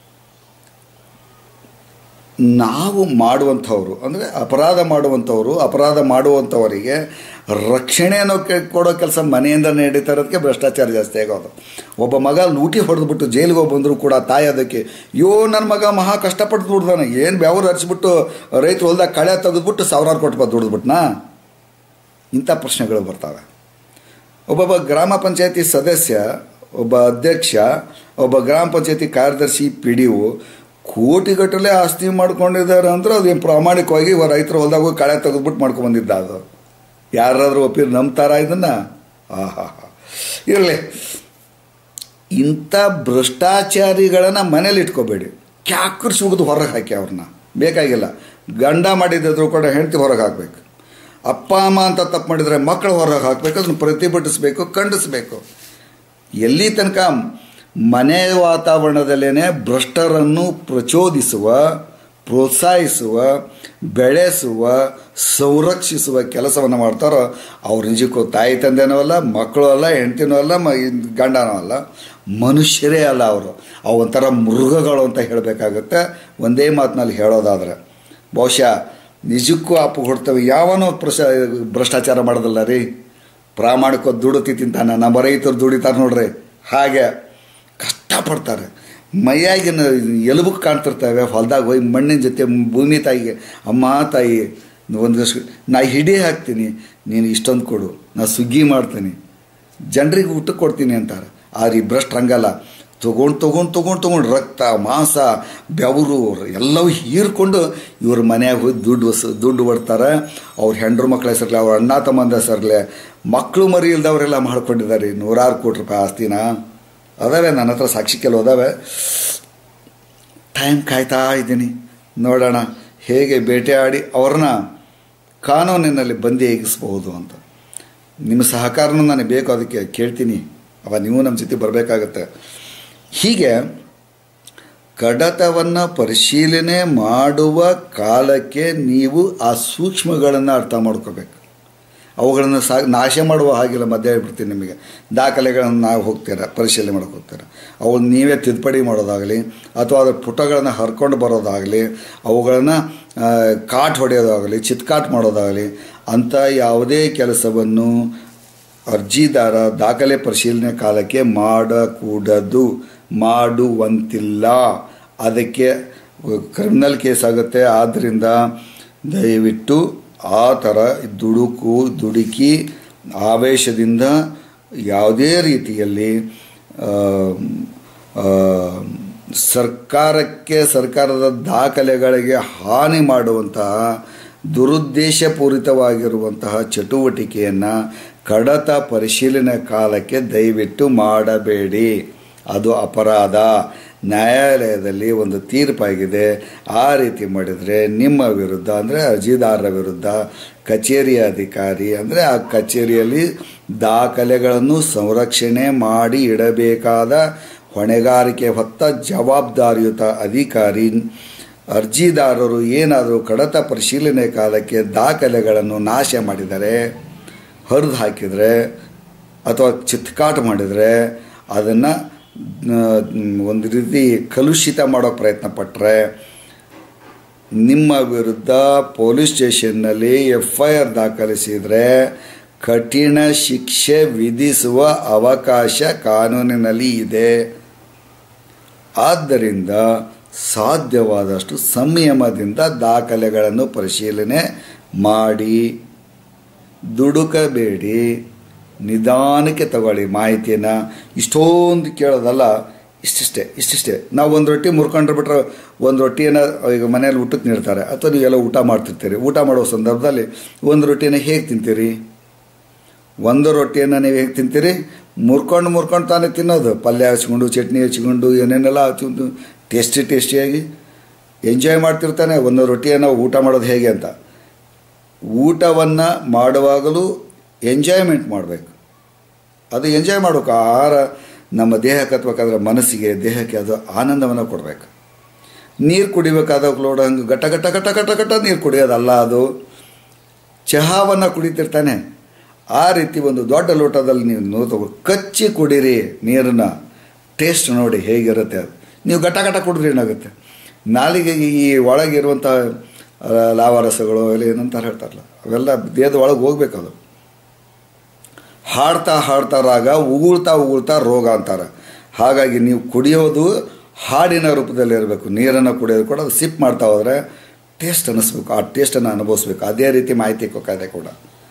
ನಾವು ಮಾಡುವಂಥವ್ರು ಅಂದರೆ ಅಪರಾಧ ಮಾಡುವಂಥವ್ರು ಅಪರಾಧ ಮಾಡುವಂಥವರಿಗೆ ರಕ್ಷಣೆಯನ್ನು ಕೆ- ಕೊಡೋ ಕೆಲಸ ಮನೆಯಿಂದ ನಡೀತಾ ಇರೋದಕ್ಕೆ ಭ್ರಷ್ಟಾಚಾರ ಜಾಸ್ತಿ ಆಗೋದು ಒಬ್ಬ ಮಗ ಲೂಟಿ ಹೊಡೆದ್ಬಿಟ್ಟು ಜೈಲಿಗೆ ಹೋಗಿ ಬಂದರೂ ಕೂಡ ತಾಯಿ ಅದಕ್ಕೆ ಯೋ ನನ್ನ ಮಗ ಮಹಾ ಕಷ್ಟಪಟ್ಟು ದುಡ್ದಾನೆ ಏನು ಬೆವರು ಹರಿಸ್ಬಿಟ್ಟು ರೈತರು ಹೊಲ್ದಾಗ ಕಳೆ ತೆಗೆದ್ಬಿಟ್ಟು ಸಾವಿರಾರು ಕೊಟ್ಟು ಬಂದು ದುಡಿದ್ಬಿಟ್ನಾ ಇಂಥ ಪ್ರಶ್ನೆಗಳು ಬರ್ತವೆ ಒಬ್ಬೊಬ್ಬ ಗ್ರಾಮ ಪಂಚಾಯತಿ ಸದಸ್ಯ ಒಬ್ಬ ಅಧ್ಯಕ್ಷ ಒಬ್ಬ ಗ್ರಾಮ ಪಂಚಾಯತಿ ಕಾರ್ಯದರ್ಶಿ ಪಿ ಡಿ ಒ ಕೋಟಿಗಟ್ಟಲೆ ಆಸ್ತಿ ಮಾಡ್ಕೊಂಡಿದ್ದಾರೆ ಅಂದ್ರೆ ಅದು ಏನು ಪ್ರಾಮಾಣಿಕವಾಗಿ ಇವ ರೈತರ ಹೊಲ್ದಾಗ ಹೋಗಿ ಕಳೆ ತೆಗೆದ್ಬಿಟ್ಟು ಮಾಡ್ಕೊಂಬಂದಿದ್ದ ಅದು ಯಾರಾದರೂ ಒಪ್ಪಿರು ನಂಬ್ತಾರ ಇದನ್ನು ಆಹಾ ಇರಲಿ ಇಂಥ ಭ್ರಷ್ಟಾಚಾರಿಗಳನ್ನು ಮನೇಲಿ ಇಟ್ಕೋಬೇಡಿ ಕ್ಯಾಕರ್ಸ್ ಉಗಿದು ಹೊರಗೆ ಹಾಕಿ ಅವ್ರನ್ನ ಬೇಕಾಗಿಲ್ಲ ಗಂಡ ಮಾಡಿದ್ರು ಕೂಡ ಹೆಂಡತಿ ಹೊರಗೆ ಹಾಕಬೇಕು ಅಪ್ಪ ಅಮ್ಮ ಅಂತ ತಪ್ಪು ಮಾಡಿದರೆ ಮಕ್ಕಳು ಹೊರಗೆ ಹಾಕಬೇಕು ಅದನ್ನು ಪ್ರತಿಭಟಿಸಬೇಕು ಖಂಡಿಸಬೇಕು ಎಲ್ಲಿ ತನಕ ಮನೆ ವಾತಾವರಣದಲ್ಲೇ ಭ್ರಷ್ಟರನ್ನು ಪ್ರಚೋದಿಸುವ ಪ್ರೋತ್ಸಾಹಿಸುವ ಬೆಳೆಸುವ ಸಂರಕ್ಷಿಸುವ ಕೆಲಸವನ್ನು ಮಾಡ್ತಾರೋ ಅವ್ರ ನಿಜಕ್ಕೂ ತಾಯಿ ತಂದೆನೂ ಅಲ್ಲ ಮಕ್ಕಳು ಅಲ್ಲ ಹೆಂಡ್ತಿನೂ ಅಲ್ಲ ಮ ಗಂಡನೂ ಅಲ್ಲ ಮನುಷ್ಯರೇ ಅಲ್ಲ ಅವರು ಅವು ಒಂಥರ ಮೃಗಗಳು ಅಂತ ಹೇಳಬೇಕಾಗುತ್ತೆ ಒಂದೇ ಮಾತಿನಲ್ಲಿ ಹೇಳೋದಾದರೆ ಬಹುಶಃ ನಿಜಕ್ಕೂ ಅಪ್ಪು ಕೊಡ್ತವೆ ಯಾವನೋ ಪ್ರಶ ಭ್ರಷ್ಟಾಚಾರ ಮಾಡೋದಲ್ಲ ರೀ ಪ್ರಾಮಾಣಿಕ ದುಡುತಿ ತಿಂತಾನೆ ನಮ್ಮ ರೈತರು ದುಡಿತಾರೆ ನೋಡ್ರಿ ಹಾಗೆ ಕಷ್ಟಪಡ್ತಾರೆ ಮೈಯಾಗಿನ ಎಲುಬು ಕಾಣ್ತಿರ್ತವೆ ಹೊಲ್ದಾಗ ಹೋಗಿ ಮಣ್ಣಿನ ಜೊತೆ ಭೂಮಿ ತಾಯಿಗೆ ಅಮ್ಮ ತಾಯಿ ಒಂದು ನಾ ಹಿಡಿ ಹಾಕ್ತೀನಿ ನೀನು ಇಷ್ಟೊಂದು ಕೊಡು ನಾ ಸುಗ್ಗಿ ಮಾಡ್ತೀನಿ ಜನರಿಗೆ ಊಟ ಕೊಡ್ತೀನಿ ಅಂತಾರೆ ಆದ್ರೆ ಈ ಭ್ರಷ್ಟ ಹಂಗಲ್ಲ ತೊಗೊಂಡು ತೊಗೊಂಡು ತೊಗೊಂಡು ತೊಗೊಂಡು ರಕ್ತ ಮಾಂಸ ಬೆವರು ಎಲ್ಲವೂ ಹೀರ್ಕೊಂಡು ಇವ್ರ ಮನ್ಯಾಗ ಹೋಗಿ ದುಡ್ಡು ವಸ ದುಡ್ಡು ಕೊಡ್ತಾರೆ ಅವ್ರ ಹೆಂಡ್ರು ಮಕ್ಳ ಹೆಸರ್ಲೆ ಅವ್ರ ಅಣ್ಣ ತಮ್ಮಂದ ಹೆಸರ್ಲೆ ಮಕ್ಕಳು ಮರಿ ಇಲ್ದವರೆಲ್ಲ ಮಾಡ್ಕೊಂಡಿದ್ದಾರೆ ನೂರಾರು ಕೋಟಿ ರೂಪಾಯಿ ಆಸ್ತಿನ ಅದಾವೆ ನನ್ನ ಹತ್ರ ಸಾಕ್ಷಿ ಕೆಲವು ಅದಾವೆ ಟೈಮ್ ಕಾಯ್ತಾ ಇದ್ದೀನಿ ನೋಡೋಣ ಹೇಗೆ ಬೇಟೆಯಾಡಿ ಅವ್ರನ್ನ ಕಾನೂನಿನಲ್ಲಿ ಬಂದಿ ಹೇಗಿಸ್ಬಹುದು ಅಂತ ನಿಮ್ಮ ಸಹಕಾರನೂ ನನಗೆ ಬೇಕು ಅದಕ್ಕೆ ಕೇಳ್ತೀನಿ ಅವ ನೀವು ನಮ್ಮ ಜೊತೆ ಬರಬೇಕಾಗತ್ತೆ ಹೀಗೆ ಕಡತವನ್ನು ಪರಿಶೀಲನೆ ಮಾಡುವ ಕಾಲಕ್ಕೆ ನೀವು ಆ ಸೂಕ್ಷ್ಮಗಳನ್ನು ಅರ್ಥ ಮಾಡ್ಕೋಬೇಕು ಅವುಗಳನ್ನು ಸಾ ನಾಶ ಮಾಡುವ ಹಾಗಿಲ್ಲ ಮಧ್ಯ ಹೇಳ್ಬಿಡ್ತೀನಿ ನಿಮಗೆ ದಾಖಲೆಗಳನ್ನು ನಾವು ಹೋಗ್ತೀರ ಪರಿಶೀಲನೆ ಮಾಡೋಕೆ ಹೋಗ್ತೀರ ಅವು ನೀವೇ ತಿದ್ದುಪಡಿ ಮಾಡೋದಾಗಲಿ ಅಥವಾ ಅದರ ಪುಟಗಳನ್ನು ಹರ್ಕೊಂಡು ಬರೋದಾಗಲಿ ಅವುಗಳನ್ನು ಕಾಟ್ ಹೊಡೆಯೋದಾಗಲಿ ಚಿತ್ಕಾಟ್ ಮಾಡೋದಾಗಲಿ ಅಂಥ ಯಾವುದೇ ಕೆಲಸವನ್ನು ಅರ್ಜಿದಾರ ದಾಖಲೆ ಪರಿಶೀಲನೆ ಕಾಲಕ್ಕೆ ಮಾಡಕೂಡದು ಮಾಡುವಂತಿಲ್ಲ ಅದಕ್ಕೆ ಕ್ರಿಮಿನಲ್ ಕೇಸ್ ಆಗುತ್ತೆ ಆದ್ದರಿಂದ ದಯವಿಟ್ಟು ಆ ಥರ ದುಡುಕು ದುಡುಕಿ ಆವೇಶದಿಂದ ಯಾವುದೇ ರೀತಿಯಲ್ಲಿ ಸರ್ಕಾರಕ್ಕೆ ಸರ್ಕಾರದ ದಾಖಲೆಗಳಿಗೆ ಹಾನಿ ಮಾಡುವಂತಹ ದುರುದ್ದೇಶಪೂರಿತವಾಗಿರುವಂತಹ ಚಟುವಟಿಕೆಯನ್ನು ಕಡತ ಪರಿಶೀಲನೆ ಕಾಲಕ್ಕೆ ದಯವಿಟ್ಟು ಮಾಡಬೇಡಿ ಅದು ಅಪರಾಧ ನ್ಯಾಯಾಲಯದಲ್ಲಿ ಒಂದು ತೀರ್ಪಾಗಿದೆ ಆ ರೀತಿ ಮಾಡಿದರೆ ನಿಮ್ಮ ವಿರುದ್ಧ ಅಂದರೆ ಅರ್ಜಿದಾರರ ವಿರುದ್ಧ ಕಚೇರಿಯ ಅಧಿಕಾರಿ ಅಂದರೆ ಆ ಕಚೇರಿಯಲ್ಲಿ ದಾಖಲೆಗಳನ್ನು ಸಂರಕ್ಷಣೆ ಮಾಡಿ ಇಡಬೇಕಾದ ಹೊಣೆಗಾರಿಕೆ ಹೊತ್ತ ಜವಾಬ್ದಾರಿಯುತ ಅಧಿಕಾರಿ ಅರ್ಜಿದಾರರು ಏನಾದರೂ ಕಡತ ಪರಿಶೀಲನೆ ಕಾಲಕ್ಕೆ ದಾಖಲೆಗಳನ್ನು ನಾಶ ಮಾಡಿದರೆ ಹರಿದು ಹಾಕಿದರೆ ಅಥವಾ ಚಿತ್ಕಾಟ ಮಾಡಿದರೆ ಅದನ್ನು ಒಂದು ರೀತಿ ಕಲುಷಿತ ಮಾಡೋ ಪ್ರಯತ್ನ ಪಟ್ಟರೆ ನಿಮ್ಮ ವಿರುದ್ಧ ಪೊಲೀಸ್ ಸ್ಟೇಷನ್ನಲ್ಲಿ ಎಫ್ ಐ ಆರ್ ದಾಖಲಿಸಿದರೆ ಕಠಿಣ ಶಿಕ್ಷೆ ವಿಧಿಸುವ ಅವಕಾಶ ಕಾನೂನಿನಲ್ಲಿ ಇದೆ ಆದ್ದರಿಂದ ಸಾಧ್ಯವಾದಷ್ಟು ಸಂಯಮದಿಂದ ದಾಖಲೆಗಳನ್ನು ಪರಿಶೀಲನೆ ಮಾಡಿ ದುಡುಕಬೇಡಿ ನಿಧಾನಕ್ಕೆ ತಗೊಳ್ಳಿ ಮಾಹಿತಿಯನ್ನು ಇಷ್ಟೊಂದು ಕೇಳೋದಲ್ಲ ಇಷ್ಟಿಷ್ಟೇ ಇಷ್ಟಿಷ್ಟೇ ನಾವು ಒಂದು ರೊಟ್ಟಿ ಮುರ್ಕೊಂಡ್ರೆ ಬಿಟ್ರೆ ಒಂದು ರೊಟ್ಟಿಯನ್ನು ಈಗ ಮನೇಲಿ ಊಟಕ್ಕೆ ನೀಡ್ತಾರೆ ಅಥವಾ ನೀವೆಲ್ಲ ಊಟ ಮಾಡ್ತಿರ್ತೀರಿ ಊಟ ಮಾಡೋ ಸಂದರ್ಭದಲ್ಲಿ ಒಂದು ರೊಟ್ಟಿನ ಹೇಗೆ ತಿಂತೀರಿ ಒಂದು ರೊಟ್ಟಿಯನ್ನು ನೀವು ಹೇಗೆ ತಿಂತೀರಿ ಮುರ್ಕೊಂಡು ಮುರ್ಕೊಂಡು ತಾನೇ ತಿನ್ನೋದು ಪಲ್ಯ ಹಚ್ಕೊಂಡು ಚಟ್ನಿ ಹಚ್ಕೊಂಡು ಏನೇನೆಲ್ಲ ಹಚ್ಕೊಂಡು ಟೇಸ್ಟಿ ಟೇಸ್ಟಿಯಾಗಿ ಎಂಜಾಯ್ ಮಾಡ್ತಿರ್ತಾನೆ ಒಂದು ರೊಟ್ಟಿಯನ್ನು ಊಟ ಮಾಡೋದು ಹೇಗೆ ಅಂತ ಊಟವನ್ನು ಮಾಡುವಾಗಲೂ ಎಂಜಾಯ್ಮೆಂಟ್ ಮಾಡಬೇಕು ಅದು ಎಂಜಾಯ್ ಮಾಡಬೇಕು ಆಹಾರ ನಮ್ಮ ದೇಹಕ್ಕೆ ಹತ್ಬೇಕಾದ್ರೆ ಮನಸ್ಸಿಗೆ ದೇಹಕ್ಕೆ ಅದು ಆನಂದವನ್ನು ಕೊಡಬೇಕು ನೀರು ಕುಡಿಬೇಕಾದಾಗ ಲೋಡ ಹಂಗೆ ಗಟ್ಟ ಗಟ್ಟ ಗಟ್ಟ ಗಟ್ಟ ಗಟ್ಟ ನೀರು ಕುಡಿಯೋದಲ್ಲ ಅದು ಚಹಾವನ್ನು ಕುಡಿತಿರ್ತಾನೆ ಆ ರೀತಿ ಒಂದು ದೊಡ್ಡ ಲೋಟದಲ್ಲಿ ನೀವು ನೋ ತಗೋ ಕಚ್ಚಿ ಕುಡೀರಿ ನೀರನ್ನು ಟೇಸ್ಟ್ ನೋಡಿ ಹೇಗಿರುತ್ತೆ ಅದು ನೀವು ಗಟ್ಟ ಗಟ್ಟ ಕುಡಿದ್ರೆ ಏನಾಗುತ್ತೆ ನಾಲಿಗೆಗೆ ಈ ಒಳಗಿರುವಂಥ ಲಾವಾರಸಗಳು ಎಲ್ಲ ಏನಂತಾರೆ ಹೇಳ್ತಾರಲ್ಲ ಅವೆಲ್ಲ ದೇಹದ ಒಳಗೆ ಹೋಗ್ಬೇಕು ಅದು ಹಾಡ್ತಾ ಹಾಡ್ತಾ ರಾಗ ಉಗುಳ್ತಾ ಉಗುಳ್ತಾ ರೋಗ ಅಂತಾರೆ ಹಾಗಾಗಿ ನೀವು ಕುಡಿಯೋದು ಹಾಡಿನ ರೂಪದಲ್ಲಿ ಇರಬೇಕು ನೀರನ್ನು ಕುಡಿಯೋದು ಕೂಡ ಅದು ಸಿಪ್ ಮಾಡ್ತಾ ಹೋದರೆ ಟೇಸ್ಟ್ ಅನ್ನಿಸ್ಬೇಕು ಆ ಟೇಸ್ಟನ್ನು ಅನುಭವಿಸ್ಬೇಕು ಅದೇ ರೀತಿ ಮಾಹಿತಿ ಕೊಕ್ಕಾದೆ ಕೂಡ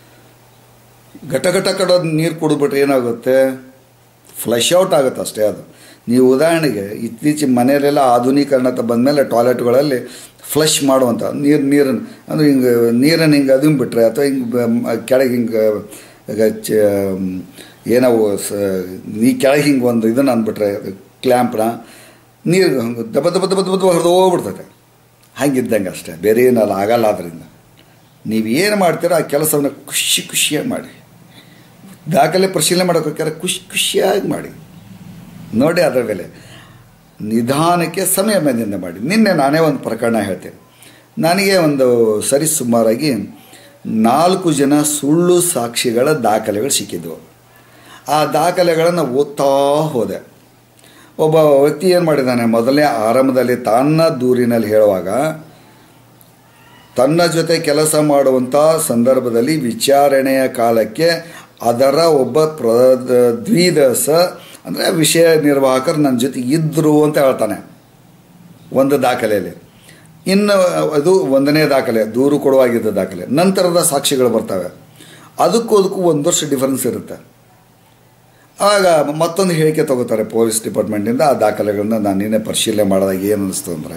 ಘಟ ಘಟ ಕಡೋದು ನೀರು ಕುಡಿದ್ಬಿಟ್ರೆ ಏನಾಗುತ್ತೆ ಫ್ಲಶ್ ಔಟ್ ಆಗುತ್ತೆ ಅಷ್ಟೇ ಅದು ನೀವು ಉದಾಹರಣೆಗೆ ಇತ್ತೀಚಿನ ಮನೆಯಲ್ಲೆಲ್ಲ ಆಧುನೀಕರಣ ಅಂತ ಬಂದಮೇಲೆ ಟಾಯ್ಲೆಟ್ಗಳಲ್ಲಿ ಫ್ಲಶ್ ಮಾಡುವಂಥ ನೀರು ನೀರನ್ನು ಅಂದರೆ ಹಿಂಗೆ ನೀರನ್ನು ಹಿಂಗೆ ಅದನ್ನು ಬಿಟ್ಟರೆ ಅಥವಾ ಹಿಂಗೆ ಕೆಳಗೆ ಹಿಂಗೆ ಈಗ ಚ ಏನೋ ಸ ನೀ ಕೆಳಗೆ ಹಿಂಗೆ ಒಂದು ಇದನ್ನು ಅಂದ್ಬಿಟ್ರೆ ಕ್ಲ್ಯಾಂಪ್ನ ನೀರು ಹಂಗೆ ದಬ ದಬ ದಬ ದಬ ಹೊಡೆದು ಹೋಗ್ಬಿಡ್ತೈತೆ ಹಂಗಿದ್ದಂಗೆ ಅಷ್ಟೇ ಬೇರೆ ಏನಲ್ಲ ಆಗಲ್ಲ ಅದರಿಂದ ನೀವು ಏನು ಮಾಡ್ತೀರೋ ಆ ಕೆಲಸವನ್ನು ಖುಷಿ ಖುಷಿಯಾಗಿ ಮಾಡಿ ದಾಖಲೆ ಪರಿಶೀಲನೆ ಮಾಡೋಕೆ ಖುಷಿ ಖುಷಿಯಾಗಿ ಮಾಡಿ ನೋಡಿ ಅದರ ಬೆಲೆ ನಿಧಾನಕ್ಕೆ ಸಂಯಮದಿಂದ ಮಾಡಿ ನಿನ್ನೆ ನಾನೇ ಒಂದು ಪ್ರಕರಣ ಹೇಳ್ತೇನೆ ನನಗೆ ಒಂದು ಸರಿ ಸುಮಾರಾಗಿ ನಾಲ್ಕು ಜನ ಸುಳ್ಳು ಸಾಕ್ಷಿಗಳ ದಾಖಲೆಗಳು ಸಿಕ್ಕಿದ್ವು ಆ ದಾಖಲೆಗಳನ್ನು ಓದ್ತಾ ಹೋದೆ ಒಬ್ಬ ವ್ಯಕ್ತಿ ಏನು ಮಾಡಿದ್ದಾನೆ ಮೊದಲನೇ ಆರಂಭದಲ್ಲಿ ತನ್ನ ದೂರಿನಲ್ಲಿ ಹೇಳುವಾಗ ತನ್ನ ಜೊತೆ ಕೆಲಸ ಮಾಡುವಂಥ ಸಂದರ್ಭದಲ್ಲಿ ವಿಚಾರಣೆಯ ಕಾಲಕ್ಕೆ ಅದರ ಒಬ್ಬ ಪ್ರ ದ್ವಿದಸ ಅಂದರೆ ವಿಷಯ ನಿರ್ವಾಹಕರು ನನ್ನ ಜೊತೆ ಇದ್ದರು ಅಂತ ಹೇಳ್ತಾನೆ ಒಂದು ದಾಖಲೆಯಲ್ಲಿ ಇನ್ನು ಅದು ಒಂದನೇ ದಾಖಲೆ ದೂರು ಕೊಡುವಾಗಿದ್ದ ದಾಖಲೆ ನಂತರದ ಸಾಕ್ಷಿಗಳು ಬರ್ತವೆ ಅದಕ್ಕೂ ಅದಕ್ಕೂ ಒಂದು ವರ್ಷ ಡಿಫರೆನ್ಸ್ ಇರುತ್ತೆ ಆಗ ಮತ್ತೊಂದು ಹೇಳಿಕೆ ತಗೋತಾರೆ ಪೊಲೀಸ್ ಡಿಪಾರ್ಟ್ಮೆಂಟಿಂದ ಆ ದಾಖಲೆಗಳನ್ನ ನಾನು ನಿನ್ನೆ ಪರಿಶೀಲನೆ ಮಾಡಿದಾಗ ಏನು ಅನ್ನಿಸ್ತು ಅಂದರೆ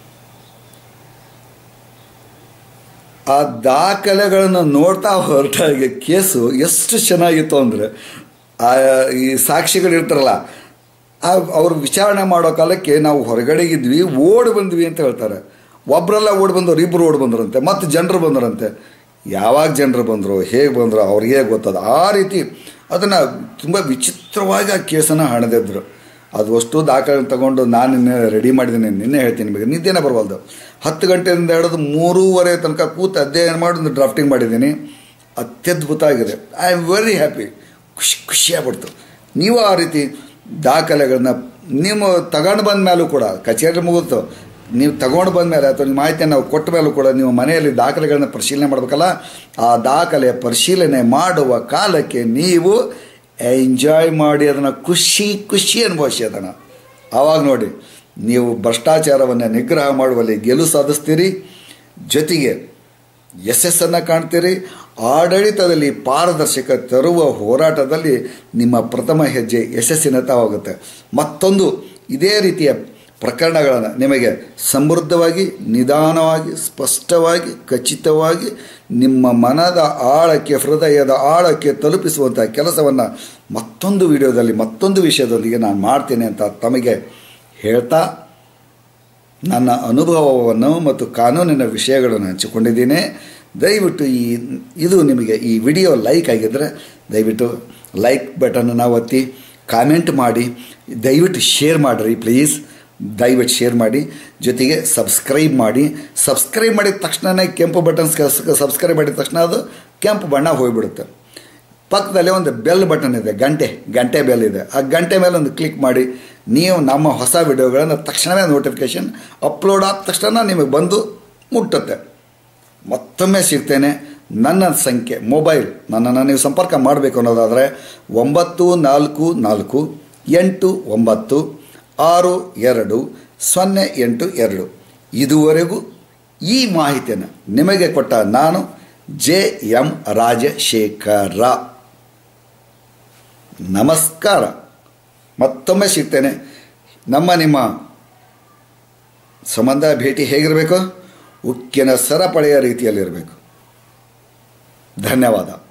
ಆ ದಾಖಲೆಗಳನ್ನು ನೋಡ್ತಾ ಹೊರಟಾಗ ಕೇಸು ಎಷ್ಟು ಚೆನ್ನಾಗಿತ್ತು ಅಂದರೆ ಆ ಈ ಸಾಕ್ಷಿಗಳು ಇರ್ತಾರಲ್ಲ ಆ ಅವ್ರು ವಿಚಾರಣೆ ಮಾಡೋ ಕಾಲಕ್ಕೆ ನಾವು ಹೊರಗಡೆ ಇದ್ವಿ ಓಡಿ ಬಂದ್ವಿ ಅಂತ ಹೇಳ್ತಾರೆ ಒಬ್ಬರೆಲ್ಲ ಓಡಿ ಬಂದವರು ಇಬ್ಬರು ಓಡಿ ಬಂದರಂತೆ ಮತ್ತು ಜನರು ಬಂದರಂತೆ ಯಾವಾಗ ಜನರು ಬಂದರು ಹೇಗೆ ಬಂದರು ಅವ್ರಿಗೆ ಗೊತ್ತದ ಆ ರೀತಿ ಅದನ್ನು ತುಂಬ ವಿಚಿತ್ರವಾಗಿ ಆ ಕೇಸನ್ನು ಹಣದಿದ್ರು ಅದು ಅಷ್ಟು ದಾಖಲೆ ತಗೊಂಡು ನಾನು ನಿನ್ನೆ ರೆಡಿ ಮಾಡಿದ್ದೀನಿ ನಿನ್ನೆ ಹೇಳ್ತೀನಿ ನಿಮಗೆ ನಿದ್ದೆನೇ ಬರವಲ್ದು ಹತ್ತು ಗಂಟೆಯಿಂದ ಹಿಡಿದು ಮೂರುವರೆ ತನಕ ಕೂತು ಅಧ್ಯಯನ ಮಾಡಿ ಒಂದು ಡ್ರಾಫ್ಟಿಂಗ್ ಮಾಡಿದ್ದೀನಿ ಅತ್ಯದ್ಭುತ ಆಗಿದೆ ಐ ಆಮ್ ವೆರಿ ಹ್ಯಾಪಿ ಖುಷಿ ಖುಷಿಯಾಗ್ಬಿಡ್ತು ನೀವು ಆ ರೀತಿ ದಾಖಲೆಗಳನ್ನ ನೀವು ತಗೊಂಡು ಬಂದ ಮೇಲೂ ಕೂಡ ಕಚೇರಿ ಮುಗಿತು ನೀವು ತಗೊಂಡು ಬಂದ ಮೇಲೆ ಅಥವಾ ನಿಮ್ಮ ಮಾಹಿತಿಯನ್ನು ನಾವು ಕೊಟ್ಟ ಮೇಲೂ ಕೂಡ ನೀವು ಮನೆಯಲ್ಲಿ ದಾಖಲೆಗಳನ್ನ ಪರಿಶೀಲನೆ ಮಾಡಬೇಕಲ್ಲ ಆ ದಾಖಲೆ ಪರಿಶೀಲನೆ ಮಾಡುವ ಕಾಲಕ್ಕೆ ನೀವು ಎಂಜಾಯ್ ಮಾಡಿ ಅದನ್ನು ಖುಷಿ ಖುಷಿ ಅನುಭವಿಸಿ ಅದನ್ನು ಆವಾಗ ನೋಡಿ ನೀವು ಭ್ರಷ್ಟಾಚಾರವನ್ನು ನಿಗ್ರಹ ಮಾಡುವಲ್ಲಿ ಗೆಲುವು ಸಾಧಿಸ್ತೀರಿ ಜೊತೆಗೆ ಯಶಸ್ಸನ್ನು ಕಾಣ್ತೀರಿ ಆಡಳಿತದಲ್ಲಿ ಪಾರದರ್ಶಕ ತರುವ ಹೋರಾಟದಲ್ಲಿ ನಿಮ್ಮ ಪ್ರಥಮ ಹೆಜ್ಜೆ ಯಶಸ್ಸಿನತ್ತ ಹೋಗುತ್ತೆ ಮತ್ತೊಂದು ಇದೇ ರೀತಿಯ ಪ್ರಕರಣಗಳನ್ನು ನಿಮಗೆ ಸಮೃದ್ಧವಾಗಿ ನಿಧಾನವಾಗಿ ಸ್ಪಷ್ಟವಾಗಿ ಖಚಿತವಾಗಿ ನಿಮ್ಮ ಮನದ ಆಳಕ್ಕೆ ಹೃದಯದ ಆಳಕ್ಕೆ ತಲುಪಿಸುವಂಥ ಕೆಲಸವನ್ನು ಮತ್ತೊಂದು ವಿಡಿಯೋದಲ್ಲಿ ಮತ್ತೊಂದು ವಿಷಯದೊಂದಿಗೆ ನಾನು ಮಾಡ್ತೇನೆ ಅಂತ ತಮಗೆ ಹೇಳ್ತಾ ನನ್ನ ಅನುಭವವನ್ನು ಮತ್ತು ಕಾನೂನಿನ ವಿಷಯಗಳನ್ನು ಹಂಚಿಕೊಂಡಿದ್ದೀನಿ ದಯವಿಟ್ಟು ಈ ಇದು ನಿಮಗೆ ಈ ವಿಡಿಯೋ ಲೈಕ್ ಆಗಿದ್ದರೆ ದಯವಿಟ್ಟು ಲೈಕ್ ಬಟನನ್ನು ಒತ್ತಿ ಕಾಮೆಂಟ್ ಮಾಡಿ ದಯವಿಟ್ಟು ಶೇರ್ ಮಾಡಿರಿ ಪ್ಲೀಸ್ ದಯವಿಟ್ಟು ಶೇರ್ ಮಾಡಿ ಜೊತೆಗೆ ಸಬ್ಸ್ಕ್ರೈಬ್ ಮಾಡಿ ಸಬ್ಸ್ಕ್ರೈಬ್ ಮಾಡಿದ ತಕ್ಷಣವೇ ಕೆಂಪು ಬಟನ್ಸ್ ಸಬ್ಸ್ಕ್ರೈಬ್ ಮಾಡಿದ ತಕ್ಷಣ ಅದು ಕೆಂಪು ಬಣ್ಣ ಹೋಗಿಬಿಡುತ್ತೆ ಪಕ್ಕದಲ್ಲಿ ಒಂದು ಬೆಲ್ ಬಟನ್ ಇದೆ ಗಂಟೆ ಗಂಟೆ ಬೆಲ್ ಇದೆ ಆ ಗಂಟೆ ಮೇಲೆ ಒಂದು ಕ್ಲಿಕ್ ಮಾಡಿ ನೀವು ನಮ್ಮ ಹೊಸ ವಿಡಿಯೋಗಳನ್ನು ತಕ್ಷಣವೇ ನೋಟಿಫಿಕೇಷನ್ ಅಪ್ಲೋಡ್ ಆದ ತಕ್ಷಣ ನಿಮಗೆ ಬಂದು ಮುಟ್ಟುತ್ತೆ ಮತ್ತೊಮ್ಮೆ ಸಿಗ್ತೇನೆ ನನ್ನ ಸಂಖ್ಯೆ ಮೊಬೈಲ್ ನನ್ನನ್ನು ನೀವು ಸಂಪರ್ಕ ಮಾಡಬೇಕು ಅನ್ನೋದಾದರೆ ಒಂಬತ್ತು ನಾಲ್ಕು ನಾಲ್ಕು ಎಂಟು ಒಂಬತ್ತು ಆರು ಎರಡು ಸೊನ್ನೆ ಎಂಟು ಎರಡು ಇದುವರೆಗೂ ಈ ಮಾಹಿತಿಯನ್ನು ನಿಮಗೆ ಕೊಟ್ಟ ನಾನು ಜೆ ಎಂ ರಾಜಶೇಖರ ನಮಸ್ಕಾರ ಮತ್ತೊಮ್ಮೆ ಸಿಗ್ತೇನೆ ನಮ್ಮ ನಿಮ್ಮ ಸಂಬಂಧ ಭೇಟಿ ಹೇಗಿರಬೇಕು ಉಕ್ಕಿನ ಸರಪಳೆಯ ರೀತಿಯಲ್ಲಿರಬೇಕು ಧನ್ಯವಾದ